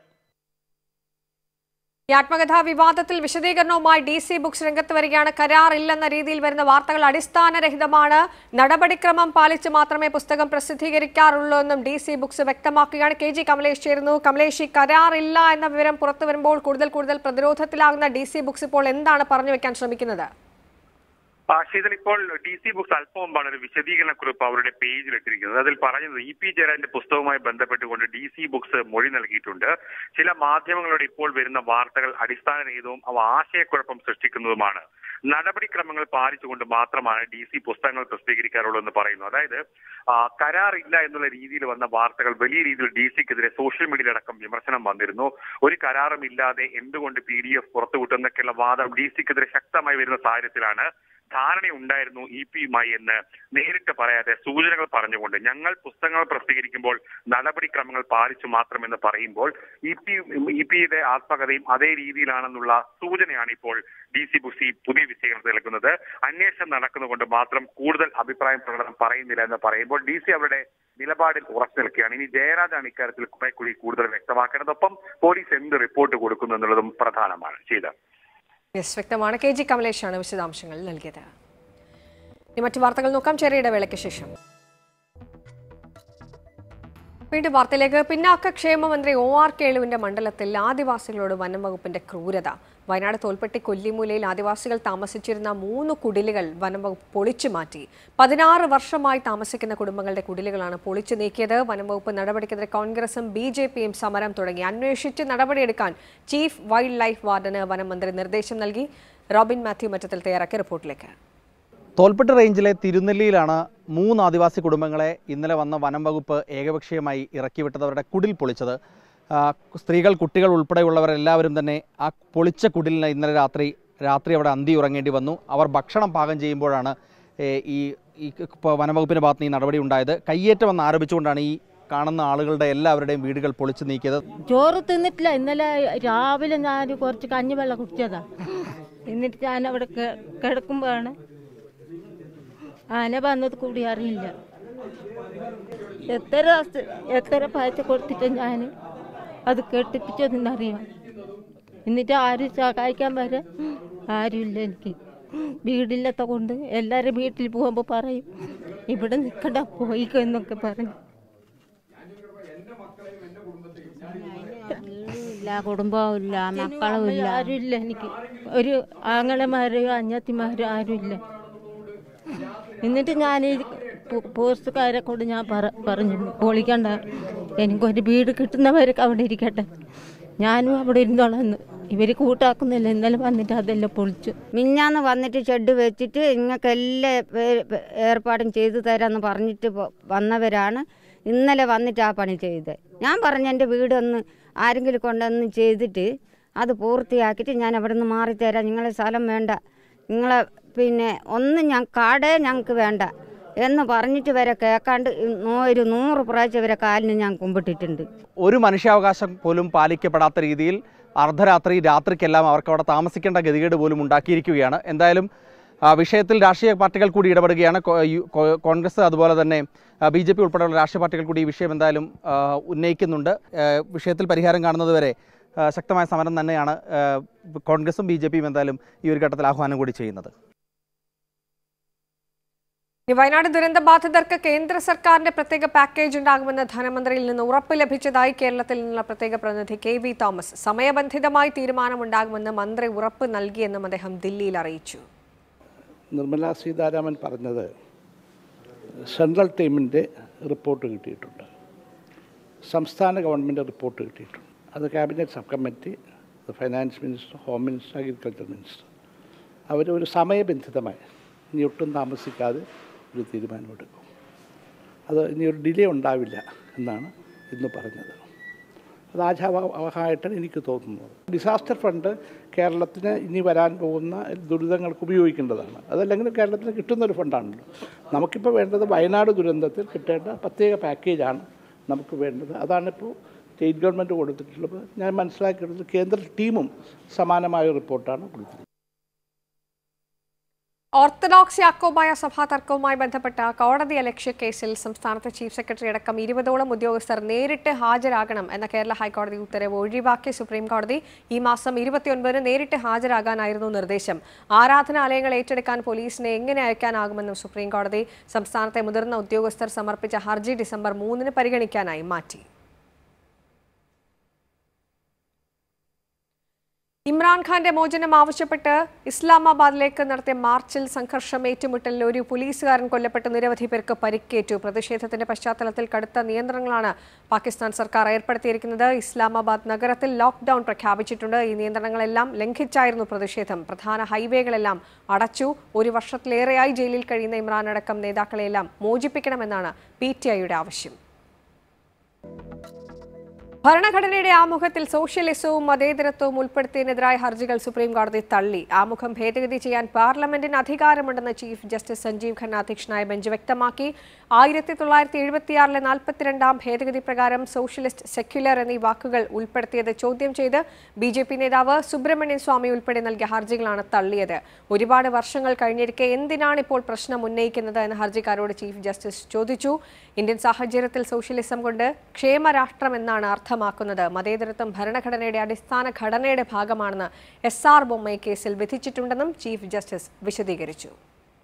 [SPEAKER 1] ഈ ആത്മകഥാ വിവാദത്തിൽ വിശദീകരണവുമായി ഡി സി ബുക്സ് രംഗത്ത് വരികയാണ് കരാർ ഇല്ലെന്ന രീതിയിൽ വരുന്ന വാർത്തകൾ അടിസ്ഥാനരഹിതമാണ് നടപടിക്രമം പാലിച്ച് മാത്രമേ പുസ്തകം പ്രസിദ്ധീകരിക്കാറുള്ളൂ എന്നും ഡി സി ബുക്സ് വ്യക്തമാക്കുകയാണ് കെ ജി കമലേഷ് ചേരുന്നു കമലേഷ് ഈ കരാർ ഇല്ല എന്ന വിവരം പുറത്തു വരുമ്പോൾ കൂടുതൽ കൂടുതൽ പ്രതിരോധത്തിലാകുന്ന ഡി സി ബുക്സ് ഇപ്പോൾ എന്താണ് പറഞ്ഞു വെക്കാൻ ശ്രമിക്കുന്നത്
[SPEAKER 24] ആ, ശീതൽ ഇപ്പോൾ ഡി സി ബുക്സ് അല്പം മുമ്പാണ് ഒരു വിശദീകരണ കുറിപ്പ് അവരുടെ പേജിൽ ഇട്ടിരിക്കുന്നത് അതിൽ പറയുന്നത് ഇ പി ജയരാജന്റെ പുസ്തകവുമായി ബന്ധപ്പെട്ടുകൊണ്ട് ഡി സി ബുക്സ് മൊഴി നൽകിയിട്ടുണ്ട് ചില മാധ്യമങ്ങളോട് ഇപ്പോൾ വരുന്ന വാർത്തകൾ അടിസ്ഥാനരഹിതവും അവ ആശയക്കുഴപ്പം സൃഷ്ടിക്കുന്നതുമാണ് നടപടിക്രമങ്ങൾ പാലിച്ചുകൊണ്ട് മാത്രമാണ് ഡി സി പുസ്തകങ്ങൾ പ്രസിദ്ധീകരിക്കാറുള്ളൂ എന്ന് പറയുന്നു അതായത് ആ, കരാറില്ല എന്നുള്ള രീതിയിൽ വന്ന വാർത്തകൾ വലിയ രീതിയിൽ ഡി സിക്കെതിരെ സോഷ്യൽ മീഡിയയിലടക്കം വിമർശനം വന്നിരുന്നു ഒരു കരാറും ഇല്ലാതെ എന്തുകൊണ്ട് പി ഡി എഫ് പുറത്തുവിട്ടെന്നൊക്കെയുള്ള വാദം ഡി സിക്കെതിരെ ശക്തമായി വരുന്ന സാഹചര്യത്തിലാണ് ധാരണയുണ്ടായിരുന്നു ഇ പിയുമായി എന്ന് നേരിട്ട് പറയാതെ സൂചനകൾ പറഞ്ഞുകൊണ്ട് ഞങ്ങൾ പുസ്തകങ്ങൾ പ്രസിദ്ധീകരിക്കുമ്പോൾ നടപടിക്രമങ്ങൾ പാലിച്ചു മാത്രമെന്ന് പറയുമ്പോൾ ഇ പി ഇ പിയുടെ ആത്മകഥയും അതേ രീതിയിലാണെന്നുള്ള സൂചനയാണ് ഇപ്പോൾ ഡി സി ബുസി പുതിയ വിശകലനത്തിൽ നൽകുന്നത് അന്വേഷണം നടക്കുന്നതുകൊണ്ട് മാത്രം കൂടുതൽ അഭിപ്രായം പ്രകടനം പറയുന്നില്ല എന്ന് പറയുമ്പോൾ ഡി സി അവരുടെ നിലപാടിൽ ഉറച്ചു നിൽക്കുകയാണ് ഇനി ജയരാജാണ് ഇക്കാര്യത്തിൽ കുറെ കൂടി കൂടുതൽ വ്യക്തമാക്കേണ്ടത് ഒപ്പം പോലീസ് എന്ത് റിപ്പോർട്ട് കൊടുക്കുന്നു എന്നുള്ളതും പ്രധാനമാണ് ചെയ്ത
[SPEAKER 1] യെസ് വ്യക്തമാണ് കെ ജി കമലേഷാണ് വിശദാംശങ്ങൾ നൽകിയത് ഇനി മറ്റു വാർത്തകൾ നോക്കാം ചെറിയ ഇടവേളയ്ക്ക് ശേഷം വീണ്ടും വാർത്തയിലേക്ക് പിന്നാക്ക ക്ഷേമ മന്ത്രി ഒ ആർ കേളുവിന്റെ മണ്ഡലത്തിൽ ആദിവാസികളോട് വനം വകുപ്പിന്റെ ക്രൂരത വയനാട് തോൽപ്പെട്ടി കൊല്ലിമൂലയിൽ ആദിവാസികൾ താമസിച്ചിരുന്ന മൂന്ന് കുടിലുകൾ വനം വകുപ്പ് പൊളിച്ചു മാറ്റി പതിനാറ് വർഷമായി താമസിക്കുന്ന കുടുംബങ്ങളുടെ കുടിലുകളാണ് പൊളിച്ചു നീക്കിയത് വനം വകുപ്പ് നടപടിക്കെതിരെ കോൺഗ്രസും ബി ജെ പിയും സമരം തുടങ്ങി അന്വേഷിച്ച് നടപടിയെടുക്കാൻ ചീഫ് വൈൽഡ് ലൈഫ് വാർഡന് വനം മന്ത്രി നിർദ്ദേശം നൽകി റോബിൻ മാത്യു മറ്റത്തിൽ തയ്യാറാക്കിയ റിപ്പോർട്ടിലേക്ക്
[SPEAKER 25] തോൽപ്പെട്ട് റേഞ്ചിലെ തിരുനെല്ലിയിലാണ് മൂന്ന് ആദിവാസി കുടുംബങ്ങളെ ഇന്നലെ വന്ന വനം വകുപ്പ് ഏകപക്ഷീയമായി ഇറക്കിവിട്ടത് അവരുടെ കുടിൽ പൊളിച്ചത് ആ, സ്ത്രീകൾ കുട്ടികൾ ഉൾപ്പെടെയുള്ളവരെല്ലാവരും തന്നെ ആ പൊളിച്ച കുടിലിന് ഇന്നലെ രാത്രി രാത്രി അവിടെ അന്തി ഉറങ്ങേണ്ടി വന്നു അവർ ഭക്ഷണം പാകം ചെയ്യുമ്പോഴാണ് ഏ, ഈ ഈ ഇപ്പോൾ വനംവകുപ്പിൻ്റെ ഭാഗത്ത് നിന്ന് ഈ നടപടി ഉണ്ടായത് കയ്യേറ്റമെന്ന് ആരോപിച്ചുകൊണ്ടാണ് ഈ കാണുന്ന ആളുകളുടെ എല്ലാവരുടെയും വീടുകൾ പൊളിച്ചു നീക്കിയത്
[SPEAKER 5] ചോറ് തിന്നിട്ടില്ല ഇന്നലെ രാവിലെ ഞാൻ കുറച്ച് കഞ്ഞിവെള്ളം കുടിച്ചതാ എന്നിട്ട് ഞാൻ അവിടെ കെ- കിടക്കുമ്പോഴാണ് ആന വന്നത് കൂടി അറിയില്ല എത്ര ദിവസ- എത്ര പൈസ കൊടുത്തിട്ട് ഞാൻ അത് കെട്ടിപ്പിച്ചതെന്നറിയാം എന്നിട്ട് ആരും സഹായിക്കാൻ വരെ ആരുമില്ല എനിക്ക് വീടില്ലാത്ത കൊണ്ട് എല്ലാവരും വീട്ടിൽ പോകുമ്പോൾ പറയും ഇവിടെ നിൽക്കണ്ട പോയിക്കോ എന്നൊക്കെ പറയും
[SPEAKER 6] ഇല്ല കുടുംബവും ഇല്ല മക്കളും ഇല്ല
[SPEAKER 5] ആരുമില്ല എനിക്ക് ഒരു ആങ്ങളമാരോ അഞ്ഞത്തിമാരോ ആരുമില്ല എന്നിട്ട് ഞാൻ ഈ പോ- പോസ്റ്റുകാരെ കൊണ്ട് ഞാൻ പറ- പറഞ്ഞു പൊളിക്കണ്ട എനിക്കൊരു വീട് കിട്ടുന്നവരൊക്കെ അവിടെ ഇരിക്കട്ടെ ഞാനും അവിടെ ഇരുന്നോളാന്ന് ഇവര് കൂട്ടാക്കുന്നില്ല ഇന്നലെ വന്നിട്ട് അതെല്ലാം പൊളിച്ചു
[SPEAKER 6] മിഞ്ഞാന്ന് വന്നിട്ട് ഷെഡ് വെച്ചിട്ട് നിങ്ങൾക്ക് എല്ലാ പേ- പേ- ഏർപ്പാടും ചെയ്തു തരാമെന്ന് പറഞ്ഞിട്ട് പോ- വന്നവരാണ് ഇന്നലെ വന്നിട്ട് ആ പണി ചെയ്തത് ഞാൻ പറഞ്ഞു എൻ്റെ വീടൊന്ന് ആരെങ്കിലും കൊണ്ടൊന്ന് ചെയ്തിട്ട് അത് പൂർത്തിയാക്കിയിട്ട് ഞാൻ അവിടെ നിന്ന് മാറിത്തരാം നിങ്ങളെ സ്ഥലം വേണ്ട നിങ്ങളെ പിന്നെ ഒന്നും ഞാൻ കാടേ ഞങ്ങൾക്ക് വേണ്ട എന്ന് പറഞ്ഞിട്ട് വരെ കേൾക്കാണ്ട് നൂ- ഒരു നൂറ് പ്രാവശ്യം വരെ കാലിന് ഞാൻ കുമ്പിട്ടിട്ടുണ്ട്
[SPEAKER 25] ഒരു മനുഷ്യാവകാശം പോലും പാലിക്കപ്പെടാത്ത രീതിയിൽ അർദ്ധരാത്രി രാത്രിക്കെല്ലാം അവർക്ക് അവിടെ താമസിക്കേണ്ട ഗതികേട് പോലും ഉണ്ടാക്കിയിരിക്കുകയാണ് എന്തായാലും ആ, വിഷയത്തിൽ രാഷ്ട്രീയ പാർട്ടികൾ കൂടി ഇടപെടുകയാണ് കോ- യു- കോ- കോൺഗ്രസ് അതുപോലെ തന്നെ ബി ജെ പി ഉൾപ്പെടെയുള്ള രാഷ്ട്രീയ പാർട്ടികൾ കൂടി ഈ വിഷയം എന്തായാലും ആ, ഉന്നയിക്കുന്നുണ്ട് ആ, വിഷയത്തിൽ പരിഹാരം കാണുന്നതുവരെ ആ, ശക്തമായ സമരം തന്നെയാണ് ആ, കോൺഗ്രസും ബി ജെ പിയും എന്തായാലും ഈ ഒരു ഘട്ടത്തിൽ ആഹ്വാനം കൂടി ചെയ്യുന്നത്
[SPEAKER 1] ഇനി വയനാട് ദുരന്ത ബാധിതർക്ക് കേന്ദ്ര സർക്കാരിന്റെ പ്രത്യേക പാക്കേജ് ഉണ്ടാകുമെന്ന് ധനമന്ത്രിയിൽ നിന്ന് ഉറപ്പ് ലഭിച്ചതായി കേരളത്തിൽ നിന്നുള്ള പ്രത്യേക പ്രതിനിധി കെ വി തോമസ് സമയബന്ധിതമായി തീരുമാനമുണ്ടാകുമെന്ന് മന്ത്രി ഉറപ്പ് നൽകിയെന്നും അദ്ദേഹം ദില്ലിയിൽ അറിയിച്ചു
[SPEAKER 7] നിർമ്മല സീതാരാമൻ പറഞ്ഞത് സെൻട്രൽ ടീമിൻ്റെ റിപ്പോർട്ട് കിട്ടിയിട്ടുണ്ട് സംസ്ഥാന ഗവൺമെൻറ് റിപ്പോർട്ട് കിട്ടിയിട്ടുണ്ട് അത് cabinet sub committee finance minister home minister agriculture minister അവർ ഒരു സമയബന്ധിതമായി ഇനി ഒട്ടും താമസിക്കാതെ ഒരു തീരുമാനമെടുക്കും അത് ഇനി ഒരു ഡിലേ ഉണ്ടാവില്ല എന്നാണ് ഇന്ന് പറഞ്ഞത് അത് ആശാവഹമായിട്ടാണ് എനിക്ക് തോന്നുന്നത് ഡിസാസ്റ്റർ ഫണ്ട് കേരളത്തിന് ഇനി വരാൻ പോകുന്ന ദുരിതങ്ങൾക്ക് ഉപയോഗിക്കേണ്ടതാണ് അതല്ലെങ്കിൽ കേരളത്തിന് കിട്ടുന്ന ഒരു ഫണ്ടാണല്ലോ നമുക്കിപ്പോൾ വേണ്ടത് വയനാട് ദുരന്തത്തിൽ കിട്ടേണ്ട പ്രത്യേക പാക്കേജാണ് നമുക്ക് വേണ്ടത് അതാണിപ്പോൾ സ്റ്റേറ്റ് ഗവൺമെൻറ് കൊടുത്തിട്ടുള്ളത് ഞാൻ മനസ്സിലാക്കിയിട്ടുള്ളത് കേന്ദ്ര ടീമും സമാനമായ റിപ്പോർട്ടാണ് കൊടുത്തിട്ടുള്ളത്
[SPEAKER 1] ഓർത്തഡോക്സ് യാക്കോബായ സഭാ തർക്കവുമായി ബന്ധപ്പെട്ട കോടതി അലക്ഷ്യ കേസിൽ സംസ്ഥാനത്തെ ചീഫ് സെക്രട്ടറി അടക്കം ഇരുപതോളം ഉദ്യോഗസ്ഥർ നേരിട്ട് ഹാജരാകണം എന്ന കേരള ഹൈക്കോടതി ഉത്തരവ് ഒഴിവാക്കിയ സുപ്രീം കോടതി ഈ മാസം ഇരുപത്തിയൊൻപതിന് നേരിട്ട് ഹാജരാകാനായിരുന്നു നിർദ്ദേശം ആരാധനാലയങ്ങൾ ഏറ്റെടുക്കാൻ പോലീസിനെ എങ്ങനെ അയക്കാനാകുമെന്നും സുപ്രീം കോടതി സംസ്ഥാനത്തെ മുതിർന്ന ഉദ്യോഗസ്ഥർ സമർപ്പിച്ച ഹർജി ഡിസംബർ മൂന്നിന് പരിഗണിക്കാനായി മാറ്റി ഇമ്രാൻഖാന്റെ മോചനം ആവശ്യപ്പെട്ട് ഇസ്ലാമാബാദിലേക്ക് നടത്തിയ മാർച്ചിൽ സംഘർഷം ഏറ്റുമുട്ടലിൽ ഒരു പോലീസുകാരൻ കൊല്ലപ്പെട്ട് നിരവധി പേർക്ക് പരിക്കേറ്റു പ്രതിഷേധത്തിന്റെ പശ്ചാത്തലത്തിൽ കടുത്ത നിയന്ത്രണങ്ങളാണ് പാകിസ്ഥാൻ സർക്കാർ ഏർപ്പെടുത്തിയിരിക്കുന്നത് ഇസ്ലാമാബാദ് നഗരത്തിൽ ലോക്ക്ഡൌൺ പ്രഖ്യാപിച്ചിട്ടുണ്ട് ഈ നിയന്ത്രണങ്ങളെല്ലാം ലംഘിച്ചായിരുന്നു പ്രതിഷേധം പ്രധാന ഹൈവേകളെല്ലാം അടച്ചു ഒരു വർഷത്തിലേറെയായി ജയിലിൽ കഴിയുന്ന ഇമ്രാൻ അടക്കം നേതാക്കളെയെല്ലാം മോചിപ്പിക്കണമെന്നാണ് പി ടി ഐയുടെ ആവശ്യം ഭരണഘടനയുടെ ആമുഖത്തിൽ സോഷ്യലിസവും മതേതരത്വവും ഉൾപ്പെടുത്തിയതിനെതിരായ ഹർജികൾ സുപ്രീം കോടതി തള്ളി ആമുഖം ഭേദഗതി ചെയ്യാൻ പാർലമെന്റിന് അധികാരമുണ്ടെന്ന് ചീഫ് ജസ്റ്റിസ് സഞ്ജീവ് ഖന്ന അധ്യക്ഷനായ ബെഞ്ച് വ്യക്തമാക്കി ആയിരത്തി തൊള്ളായിരത്തി എഴുപത്തിയാറിലെ നാൽപ്പത്തിരണ്ടാം ഭേദഗതി പ്രകാരം സോഷ്യലിസ്റ്റ് സെക്യുലർ എന്നീ വാക്കുകൾ ഉൾപ്പെടുത്തിയത് ചോദ്യം ചെയ്ത് ബി ജെ പി നേതാവ് സുബ്രഹ്മണ്യൻ സ്വാമി ഉൾപ്പെടെ നൽകിയ ഹർജികളാണ് തള്ളിയത് ഒരുപാട് വർഷങ്ങൾ കഴിഞ്ഞിരിക്കെ എന്തിനാണ് ഇപ്പോൾ പ്രശ്നം ഉന്നയിക്കുന്നത് എന്ന് ഹർജിക്കാരോട് ചീഫ് ജസ്റ്റിസ് ചോദിച്ചു ഇന്ത്യൻ സാഹചര്യത്തിൽ സോഷ്യലിസം കൊണ്ട് ക്ഷേമരാഷ്ട്രം എന്നാണ് അർത്ഥമാക്കുന്നത് മതേതരത്വം ഭരണഘടനയുടെ അടിസ്ഥാന ഘടനയുടെ ഭാഗമാണെന്ന് എസ് ആർ ബൊമ്മൈ കേസിൽ വിധിച്ചിട്ടുണ്ടെന്നും ചീഫ് ജസ്റ്റിസ് വിശദീകരിച്ചു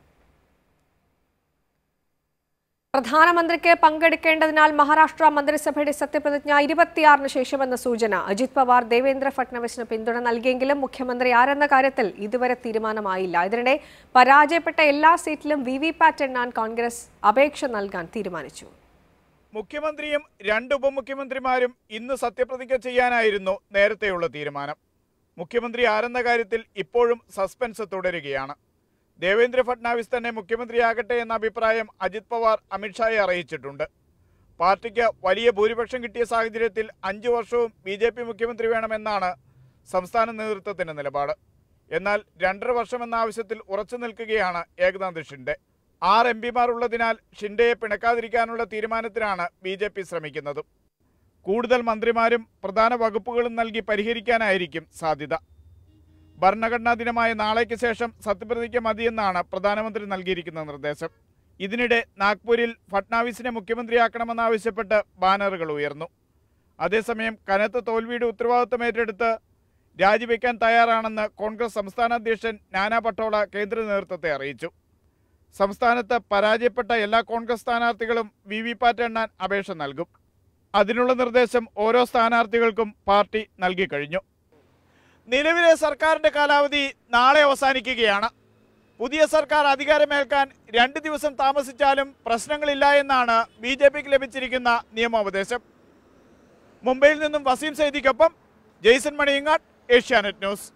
[SPEAKER 1] പ്രധാനമന്ത്രിക്ക് പങ്കെടുക്കേണ്ടതിനാൽ മഹാരാഷ്ട്ര മന്ത്രിസഭയുടെ സത്യപ്രതിജ്ഞ ഇരുപത്തിയാറിന് ശേഷമെന്ന സൂചന അജിത് പവാർ ദേവേന്ദ്ര ഫട്നവിസിന് പിന്തുണ നൽകിയെങ്കിലും മുഖ്യമന്ത്രി ആരെന്ന കാര്യത്തിൽ ഇതുവരെ തീരുമാനമായില്ല ഇതിനിടെ പരാജയപ്പെട്ട എല്ലാ സീറ്റിലും വി വി പാറ്റ് എണ്ണാൻ കോൺഗ്രസ് അപേക്ഷ നൽകാൻ തീരുമാനിച്ചു
[SPEAKER 8] മുഖ്യമന്ത്രിയും രണ്ട് ഉപമുഖ്യമന്ത്രിമാരും ഇന്ന് സത്യപ്രതിജ്ഞ ചെയ്യാനായിരുന്നു നേരത്തെയുള്ള തീരുമാനം മുഖ്യമന്ത്രി ആരെന്ന കാര്യത്തിൽ ഇപ്പോഴും സസ്പെൻസ് തുടരുകയാണ് ദേവേന്ദ്ര ഫട്നാവിസ് തന്നെ മുഖ്യമന്ത്രിയാകട്ടെ എന്ന അഭിപ്രായം അജിത് പവാർ അമിത്ഷായെ അറിയിച്ചിട്ടുണ്ട് പാർട്ടിക്ക് വലിയ ഭൂരിപക്ഷം കിട്ടിയ സാഹചര്യത്തിൽ അഞ്ചു വർഷവും ബി ജെ പി മുഖ്യമന്ത്രി വേണമെന്നാണ് സംസ്ഥാന നേതൃത്വത്തിന്റെ നിലപാട് എന്നാൽ രണ്ടര വർഷം എന്ന ആവശ്യത്തിൽ ഉറച്ചു നിൽക്കുകയാണ് ഏകനാഥ് ഷിൻഡെ ആറ് എം പിമാർ ഉള്ളതിനാൽ ഷിൻഡെയെ പിണക്കാതിരിക്കാനുള്ള തീരുമാനത്തിനാണ് ബി ജെ പി ശ്രമിക്കുന്നത് കൂടുതൽ മന്ത്രിമാരും പ്രധാന വകുപ്പുകളും നൽകി പരിഹരിക്കാനായിരിക്കും സാധ്യത ഭരണഘടനാ ദിനമായ നാളേക്ക് ശേഷം സത്യപ്രതിജ്ഞ മതിയെന്നാണ് പ്രധാനമന്ത്രി നൽകിയിരിക്കുന്ന നിർദ്ദേശം ഇതിനിടെ നാഗ്പൂരിൽ ഫട്നാവിസിനെ മുഖ്യമന്ത്രിയാക്കണമെന്നാവശ്യപ്പെട്ട് ബാനറുകൾ ഉയർന്നു അതേസമയം കനത്ത തോൽവിയുടെ ഉത്തരവാദിത്തം ഏറ്റെടുത്ത് രാജിവെക്കാൻ തയ്യാറാണെന്ന് കോൺഗ്രസ് സംസ്ഥാന അധ്യക്ഷൻ നാനാ പട്ടോള കേന്ദ്ര നേതൃത്വത്തെ അറിയിച്ചു സംസ്ഥാനത്ത് പരാജയപ്പെട്ട എല്ലാ കോൺഗ്രസ് സ്ഥാനാർത്ഥികളും വി വി പാറ്റ് എണ്ണാൻ അപേക്ഷ നൽകും അതിനുള്ള നിർദ്ദേശം ഓരോ സ്ഥാനാർത്ഥികൾക്കും പാർട്ടി നൽകിക്കഴിഞ്ഞു നിലവിലെ സർക്കാരിന്റെ കാലാവധി നാളെ അവസാനിക്കുകയാണ് പുതിയ സർക്കാർ അധികാരമേൽക്കാൻ രണ്ട് ദിവസം താമസിച്ചാലും പ്രശ്നങ്ങളില്ല എന്നാണ് ബി ജെ പിക്ക് ലഭിച്ചിരിക്കുന്ന നിയമോപദേശം മുംബൈയിൽ നിന്നും വസീം സൈദിക്കൊപ്പം ജെയ്സൺ മണിയങ്ങാട് ഏഷ്യാനെറ്റ് ന്യൂസ്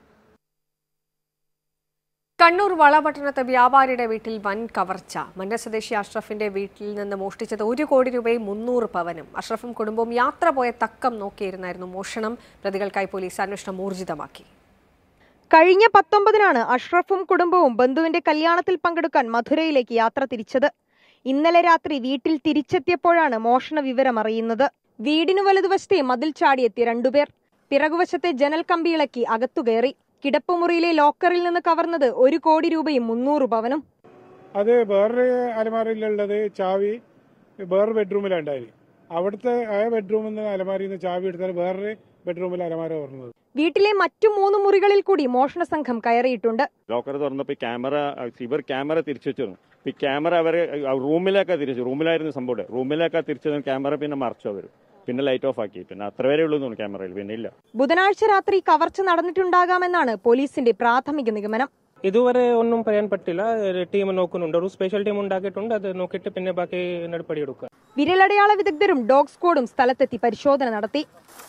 [SPEAKER 1] കണ്ണൂർ വളപട്ടണത്ത് വ്യാപാരിയുടെ വീട്ടിൽ വൻ കവർച്ച മന്ന സ്വദേശി അഷ്റഫിന്റെ വീട്ടിൽ നിന്ന് മോഷ്ടിച്ചത് ഒരു കോടി രൂപയും മുന്നൂറ് പവനും അഷ്റഫും കുടുംബവും യാത്ര പോയ തക്കം നോക്കിയിരുന്നായിരുന്നു മോഷണം പ്രതികൾക്കായി പോലീസ് അന്വേഷണം ഊർജിതമാക്കി
[SPEAKER 3] കഴിഞ്ഞ പത്തൊമ്പതിനാണ് അഷ്റഫും കുടുംബവും ബന്ധുവിന്റെ കല്യാണത്തിൽ പങ്കെടുക്കാൻ മധുരയിലേക്ക് യാത്ര തിരിച്ചത് ഇന്നലെ രാത്രി വീട്ടിൽ തിരിച്ചെത്തിയപ്പോഴാണ് മോഷണ വിവരം അറിയുന്നത് വീടിനു വലതുവശത്തെ മതിൽ ചാടിയെത്തിയ രണ്ടുപേർ പിറകുവശത്തെ ജനൽ കമ്പിയിളക്കി അകത്തുകയറി കിടപ്പുമുറിയിലെ ലോക്കറിൽ നിന്ന് കവർന്നത് ഒരു കോടി രൂപയും മുന്നൂറ് പവനും
[SPEAKER 9] അത് വേറൊരു അലമാരയിലുള്ളത് ചാവി വേറൊരു ബെഡ്റൂമിലാണ് ഉണ്ടായി അവിടുത്തെ ആ ബെഡ്റൂമിൽ നിന്ന് അലമാരിയിൽ നിന്ന് ചാവി എടുത്താൽ വേറൊരു ബെഡ്റൂമിൽ അലമാര പറഞ്ഞത്
[SPEAKER 3] വീട്ടിലെ മറ്റു മൂന്ന് മുറികളിൽ കൂടി മോഷണ സംഘം കയറിയിട്ടുണ്ട്
[SPEAKER 10] ലോക്കർ തുറന്നപ്പോൾ ക്യാമറ ഇവർ ക്യാമറ തിരിച്ചു വെച്ചിരുന്നു ഈ ക്യാമറ അവരെ റൂമിലേക്കാ തിരിച്ചു റൂമിലായിരുന്നു സംഭവം റൂമിലേക്കാ തിരിച്ചു ക്യാമറ പിന്നെ മറച്ചു അവർ പിന്നെ ലൈറ്റ് ഓഫ് ആക്കി പിന്നെ അത്ര വരെ ഉള്ളൂ തോന്നുന്നു ക്യാമറയിൽ പിന്നെ ഇല്ല
[SPEAKER 3] ബുധനാഴ്ച രാത്രി കവർച്ച നടന്നിട്ടുണ്ടാകാമെന്നാണ് പോലീസിന്റെ പ്രാഥമിക നിഗമനം
[SPEAKER 12] ഇതുവരെ ഒന്നും പറയാൻ പറ്റില്ല ടീം നോക്കുന്നുണ്ട് ഒരു സ്പെഷ്യൽ ടീം ഉണ്ടാക്കിയിട്ടുണ്ട് അത് നോക്കിയിട്ട് പിന്നെ ബാക്കി നടപടി എടുക്കുക
[SPEAKER 3] വിരലടയാള വിദഗ്ധരും ഡോഗ് സ്ക്വാഡും സ്ഥലത്തെത്തി പരിശോധന നടത്തി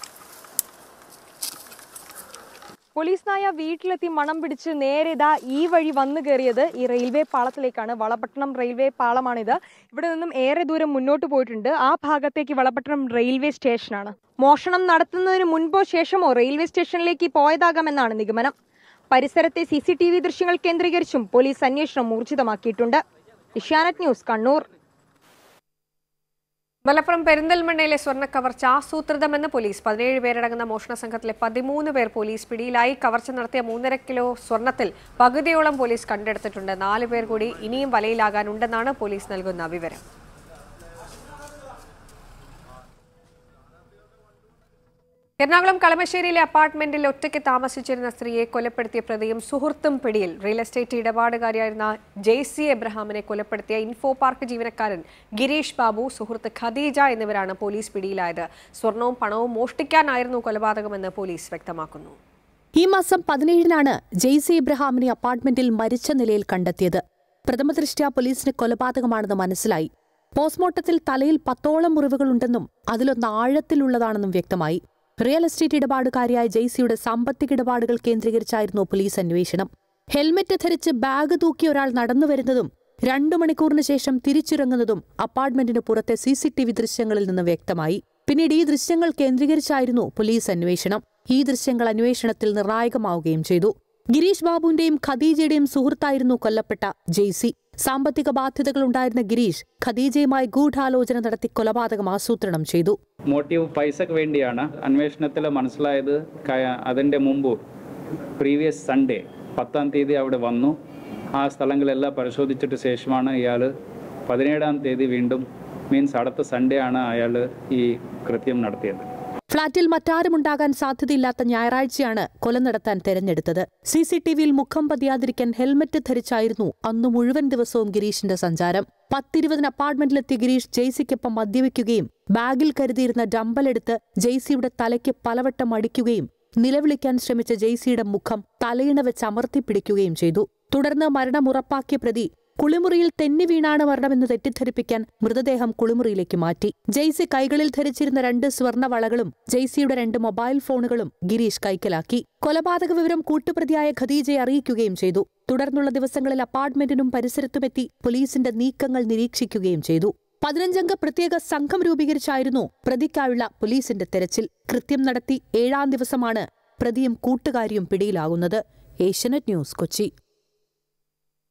[SPEAKER 3] പോലീസ് നായ വീട്ടിലെത്തി മണം പിടിച്ച് നേരെ ഇതാ ഈ വഴി വന്നു കയറിയത് ഈ റെയിൽവേ പാളത്തിലേക്കാണ് വളപട്ടണം റെയിൽവേ പാളമാണിത് ഇവിടെ നിന്നും ഏറെ ദൂരം മുന്നോട്ട് പോയിട്ടുണ്ട് ആ ഭാഗത്തേക്ക് വളപട്ടണം റെയിൽവേ സ്റ്റേഷനാണ് മോഷണം നടത്തുന്നതിന് മുൻപോ ശേഷമോ റെയിൽവേ സ്റ്റേഷനിലേക്ക് പോയതാകാമെന്നാണ് നിഗമനം പരിസരത്തെ സി സി ടി വി ദൃശ്യങ്ങൾ കേന്ദ്രീകരിച്ചും പോലീസ് അന്വേഷണം ഊർജിതമാക്കിയിട്ടുണ്ട് ഇഷ്യാനെറ്റ് ന്യൂസ് കണ്ണൂർ
[SPEAKER 1] മലപ്പുറം പെരിന്തൽമണ്ണയിലെ സ്വർണ്ണ കവർച്ച ആസൂത്രിതമെന്ന് പോലീസ് പതിനേഴ് പേരടങ്ങുന്ന മോഷണ സംഘത്തിലെ പതിമൂന്ന് പേർ പോലീസ് പിടിയിലായി കവർച്ച നടത്തിയ മൂന്നര കിലോ സ്വർണ്ണത്തിൽ പകുതിയോളം പോലീസ് കണ്ടെടുത്തിട്ടുണ്ട് നാല് പേർ കൂടി ഇനിയും വലയിലാകാനുണ്ടെന്നാണ് പോലീസ് നൽകുന്ന വിവരം എറണാകുളം കളമശ്ശേരിയിലെ അപ്പാർട്ട്മെന്റിൽ ഒറ്റയ്ക്ക് താമസിച്ചിരുന്ന സ്ത്രീയെ കൊലപ്പെടുത്തിയ പ്രതിയും സുഹൃത്തും പിടിയിൽ റിയൽ എസ്റ്റേറ്റ് ഇടപാടുകാരിയായിരുന്ന ജെയ്സി എബ്രഹാമിനെ കൊലപ്പെടുത്തിയ ഇൻഫോ പാർക്ക് ജീവനക്കാരൻ ഗിരീഷ് ബാബു സുഹൃത്ത് ഖദീജ എന്നിവരാണ് പോലീസ് പിടിയിലായത് സ്വർണവും പണവും മോഷ്ടിക്കാനായിരുന്നു കൊലപാതകമെന്ന് പോലീസ് വ്യക്തമാക്കുന്നു
[SPEAKER 13] ഈ മാസം പതിനേഴിനാണ് ജെയ്സി ഇബ്രഹാമിനെ അപ്പാർട്ട്മെന്റിൽ മരിച്ച നിലയിൽ കണ്ടെത്തിയത് പ്രഥമദൃഷ്ട്യാ പോലീസിന് കൊലപാതകമാണെന്ന് മനസ്സിലായി പോസ്റ്റ്മോർട്ടത്തിൽ തലയിൽ പത്തോളം മുറിവുകളുണ്ടെന്നും അതിലൊന്ന് ആഴത്തിലുള്ളതാണെന്നും വ്യക്തമായി റിയൽ എസ്റ്റേറ്റ് ഇടപാടുകാരിയായ ജെയ്സിയുടെ സാമ്പത്തിക ഇടപാടുകൾ കേന്ദ്രീകരിച്ചായിരുന്നു പോലീസ് അന്വേഷണം ഹെൽമെറ്റ് ധരിച്ച് ബാഗ് തൂക്കി ഒരാൾ നടന്നുവരുന്നതും രണ്ടു മണിക്കൂറിന് ശേഷം തിരിച്ചിറങ്ങുന്നതും അപ്പാർട്ട്മെന്റിന് പുറത്തെ സി സി ടി വി ദൃശ്യങ്ങളിൽ നിന്ന് വ്യക്തമായി പിന്നീട് ഈ ദൃശ്യങ്ങൾ കേന്ദ്രീകരിച്ചായിരുന്നു പോലീസ് അന്വേഷണം ഈ ദൃശ്യങ്ങൾ അന്വേഷണത്തിൽ നിർണായകമാവുകയും ചെയ്തു ഗിരീഷ് ബാബുവിന്റെയും ഖദീജയുടെയും സുഹൃത്തായിരുന്നു കൊല്ലപ്പെട്ട ജെയ്സി സാമ്പത്തിക ബാധ്യതകൾ ഉണ്ടായിരുന്ന ഗിരീഷ് ഖദീജയുമായി ഗൂഢാലോചന നടത്തി കൊലപാതകം ആസൂത്രണം ചെയ്തു
[SPEAKER 26] മോട്ടീവ് പൈസക്ക് വേണ്ടിയാണ് അന്വേഷണത്തിൽ മനസ്സിലായത് ക- അതിൻ്റെ മുമ്പ് പ്രീവിയസ് സൺഡേ പത്താം തീയതി അവിടെ വന്നു ആ സ്ഥലങ്ങളെല്ലാം പരിശോധിച്ചിട്ട് ശേഷമാണ് ഇയാൾ പതിനേഴാം തീയതി വീണ്ടും മീൻസ് അടുത്ത സൺഡേ ആണ് അയാൾ ഈ കൃത്യം നടത്തിയത്
[SPEAKER 13] ഫ്ളാറ്റിൽ മറ്റാരുമുണ്ടാകാൻ സാധ്യതയില്ലാത്ത ഞായറാഴ്ചയാണ് കൊല നടത്താൻ തെരഞ്ഞെടുത്തത് സി സി ടി വിയിൽ മുഖം പതിയാതിരിക്കാൻ ഹെൽമറ്റ് ധരിച്ചായിരുന്നു അന്നു മുഴുവൻ ദിവസവും ഗിരീഷിന്റെ സഞ്ചാരം പത്തിരുപതിന് അപ്പാർട്ട്മെന്റിലെത്തിയ ഗിരീഷ് ജെയ്സിക്കൊപ്പം മദ്യപിക്കുകയും ബാഗിൽ കരുതിയിരുന്ന ഡമ്പലെടുത്ത് ജെയ്സിയുടെ തലയ്ക്ക് പലവട്ടം അടിക്കുകയും നിലവിളിക്കാൻ ശ്രമിച്ച ജെയ്സിയുടെ മുഖം തലയിണ വെച്ച് അമർത്തിപ്പിടിക്കുകയും ചെയ്തു തുടർന്ന് മരണം ഉറപ്പാക്കിയ പ്രതി കുളിമുറിയിൽ തെന്നി വീണാണ് മരണമെന്ന് തെറ്റിദ്ധരിപ്പിക്കാൻ മൃതദേഹം കുളിമുറിയിലേക്ക് മാറ്റി ജെയ്സി കൈകളിൽ ധരിച്ചിരുന്ന രണ്ട് സ്വർണ്ണ വളകളും ജെയ്സിയുടെ രണ്ട് മൊബൈൽ ഫോണുകളും ഗിരീഷ് കൈക്കലാക്കി കൊലപാതക വിവരം കൂട്ടുപ്രതിയായ ഖദീജയെ അറിയിക്കുകയും ചെയ്തു തുടർന്നുള്ള ദിവസങ്ങളിൽ അപ്പാർട്ട്മെന്റിനും പരിസരത്തുമെത്തി പോലീസിന്റെ നീക്കങ്ങൾ നിരീക്ഷിക്കുകയും ചെയ്തു പതിനഞ്ചംഗ പ്രത്യേക സംഘം രൂപീകരിച്ചായിരുന്നു പ്രതിക്കായുള്ള പോലീസിന്റെ തെരച്ചിൽ കൃത്യം നടത്തി ഏഴാം ദിവസമാണ് പ്രതിയും കൂട്ടുകാരിയും പിടിയിലാകുന്നത് ഏഷ്യനെറ്റ് ന്യൂസ് കൊച്ചി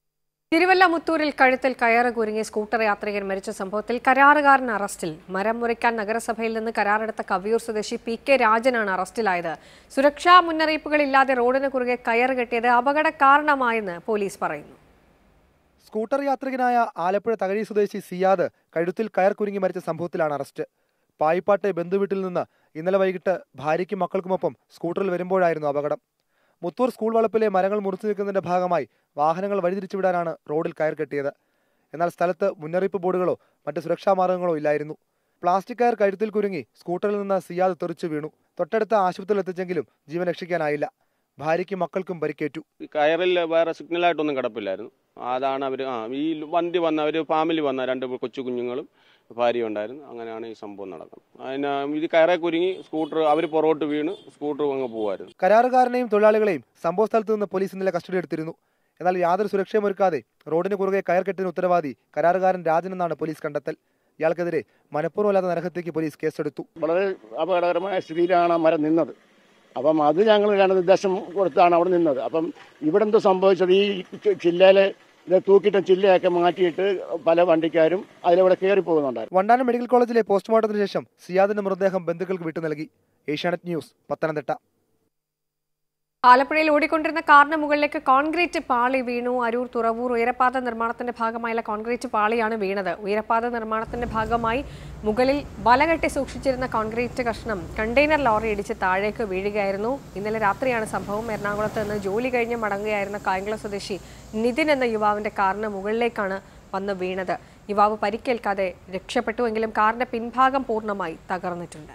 [SPEAKER 1] തിരുവല്ല മുത്തൂരിൽ കഴുത്തിൽ കയറ് കുരുങ്ങി സ്കൂട്ടർ യാത്രികൻ മരിച്ച സംഭവത്തിൽ കരാറുകാരൻ അറസ്റ്റിൽ മരം മുറിക്കാൻ നഗരസഭയിൽ നിന്ന് കരാറെടുത്ത കവിയൂർ സ്വദേശി പി കെ രാജനാണ് അറസ്റ്റിലായത് സുരക്ഷാ മുന്നറിയിപ്പുകളില്ലാതെ റോഡിന് കുറുകെ കയറ് കെട്ടിയത് അപകട കാരണമായെന്ന് പോലീസ് പറയുന്നു
[SPEAKER 14] സ്കൂട്ടർ യാത്രികനായ ആലപ്പുഴ തകഴി സ്വദേശി സിയാദ് കഴുത്തിൽ കയർ കുരുങ്ങി മരിച്ച സംഭവത്തിലാണ് അറസ്റ്റ് പായിപ്പാട്ടെ ബന്ധുവീട്ടിൽ നിന്ന് ഇന്നലെ വൈകിട്ട് ഭാര്യയ്ക്കും മക്കൾക്കുമൊപ്പം സ്കൂട്ടറിൽ വരുമ്പോഴായിരുന്നു അപകടം മുത്തൂർ സ്കൂൾ വളപ്പിലെ മരങ്ങൾ മുറിച്ചു നിൽക്കുന്നതിന്റെ ഭാഗമായി വാഹനങ്ങൾ വഴിതിരിച്ചുവിടാനാണ് റോഡിൽ കയർ കെട്ടിയത് എന്നാൽ സ്ഥലത്ത് മുന്നറിയിപ്പ് ബോർഡുകളോ മറ്റ് സുരക്ഷാ മാർഗങ്ങളോ ഇല്ലായിരുന്നു പ്ലാസ്റ്റിക് കയർ കഴുത്തിൽ കുരുങ്ങി സ്കൂട്ടറിൽ നിന്ന് സിയാദ് തെറിച്ചു വീണു തൊട്ടടുത്ത ആശുപത്രിയിൽ എത്തിച്ചെങ്കിലും ജീവൻ രക്ഷിക്കാനായില്ല ഭാര്യയ്ക്കും മക്കൾക്കും പരിക്കേറ്റു
[SPEAKER 10] ഈ കയറിൽ വേറെ സിഗ്നലായിട്ടൊന്നും കിടപ്പില്ലായിരുന്നു അതാണ് അവർ ആ ഈ വണ്ടി വന്ന ഒരു ഫാമിലി വന്ന രണ്ട് കൊച്ചു കുഞ്ഞുങ്ങളും ഭാര്യയും ഉണ്ടായിരുന്നു അങ്ങനെയാണ് ഈ സംഭവം നടക്കുന്നത് അതിന് ഇത് കയറെ കുരുങ്ങി സ്കൂട്ടർ അവർ പുറകോട്ട് വീണ് സ്കൂട്ടർ അങ്ങ് പോകുമായിരുന്നു
[SPEAKER 14] കരാറുകാരനെയും തൊഴിലാളികളെയും സംഭവ സ്ഥലത്ത് നിന്ന് പോലീസ് ഇന്നലെ കസ്റ്റഡി എടുത്തിരുന്നു എന്നാൽ യാതൊരു സുരക്ഷയും ഒരുക്കാതെ റോഡിന് കുറുകെ കയർ കെട്ടിന് ഉത്തരവാദി കരാറുകാരൻ രാജൻ എന്നാണ് പോലീസ് കണ്ടെത്തൽ ഇയാൾക്കെതിരെ മനഃപൂർവ്വമല്ലാത്ത നരഹത്യക്ക് പോലീസ് കേസെടുത്തു
[SPEAKER 15] വളരെ അപകടകരമായ സ്ഥിതിയിലാണ് ആ മരം നിന്നത് അപ്പം അത് ഞങ്ങൾ രണ്ട് നിർദ്ദേശം കൊടുത്താണ് അവിടെ നിന്നത് അപ്പം ഇവിടെ എന്തോ സംഭവിച്ചത് ഈ ചി- ചില്ലയിലെ ഇത് തൂക്കിയിട്ട ചില്ലയൊക്കെ മാറ്റിയിട്ട് പല വണ്ടിക്കാരും അതിലൂടെ കയറി പോകുന്നുണ്ടായിരുന്നു
[SPEAKER 14] വണ്ടാനം മെഡിക്കൽ കോളേജിലെ പോസ്റ്റ്മോർട്ടത്തിന് ശേഷം സിയാദിന്റെ മൃതദേഹം ബന്ധുക്കൾക്ക് വിട്ടു നൽകി ഏഷ്യാനെറ്റ് ന്യൂസ് പത്തനംതിട്ട
[SPEAKER 1] ആലപ്പുഴയിൽ ഓടിക്കൊണ്ടിരുന്ന കാറിന് മുകളിലേക്ക് കോൺക്രീറ്റ് പാളി വീണു അരൂർ തുറവൂർ ഉയരപ്പാത നിർമ്മാണത്തിന്റെ ഭാഗമായുള്ള കോൺക്രീറ്റ് പാളിയാണ് വീണത് ഉയരപ്പാത നിർമ്മാണത്തിന്റെ ഭാഗമായി മുകളിൽ വലകെട്ടി സൂക്ഷിച്ചിരുന്ന കോൺക്രീറ്റ് കഷ്ണം കണ്ടെയ്നർ ലോറി ഇടിച്ച് താഴേക്ക് വീഴുകയായിരുന്നു ഇന്നലെ രാത്രിയാണ് സംഭവം എറണാകുളത്ത് നിന്ന് ജോലി കഴിഞ്ഞ് മടങ്ങുകയായിരുന്ന കായംകുളം സ്വദേശി നിതിൻ എന്ന യുവാവിന്റെ കാറിന് മുകളിലേക്കാണ് വന്ന് വീണത് യുവാവ് പരിക്കേൽക്കാതെ രക്ഷപ്പെട്ടുവെങ്കിലും കാറിന്റെ പിൻഭാഗം പൂർണ്ണമായി തകർന്നിട്ടുണ്ട്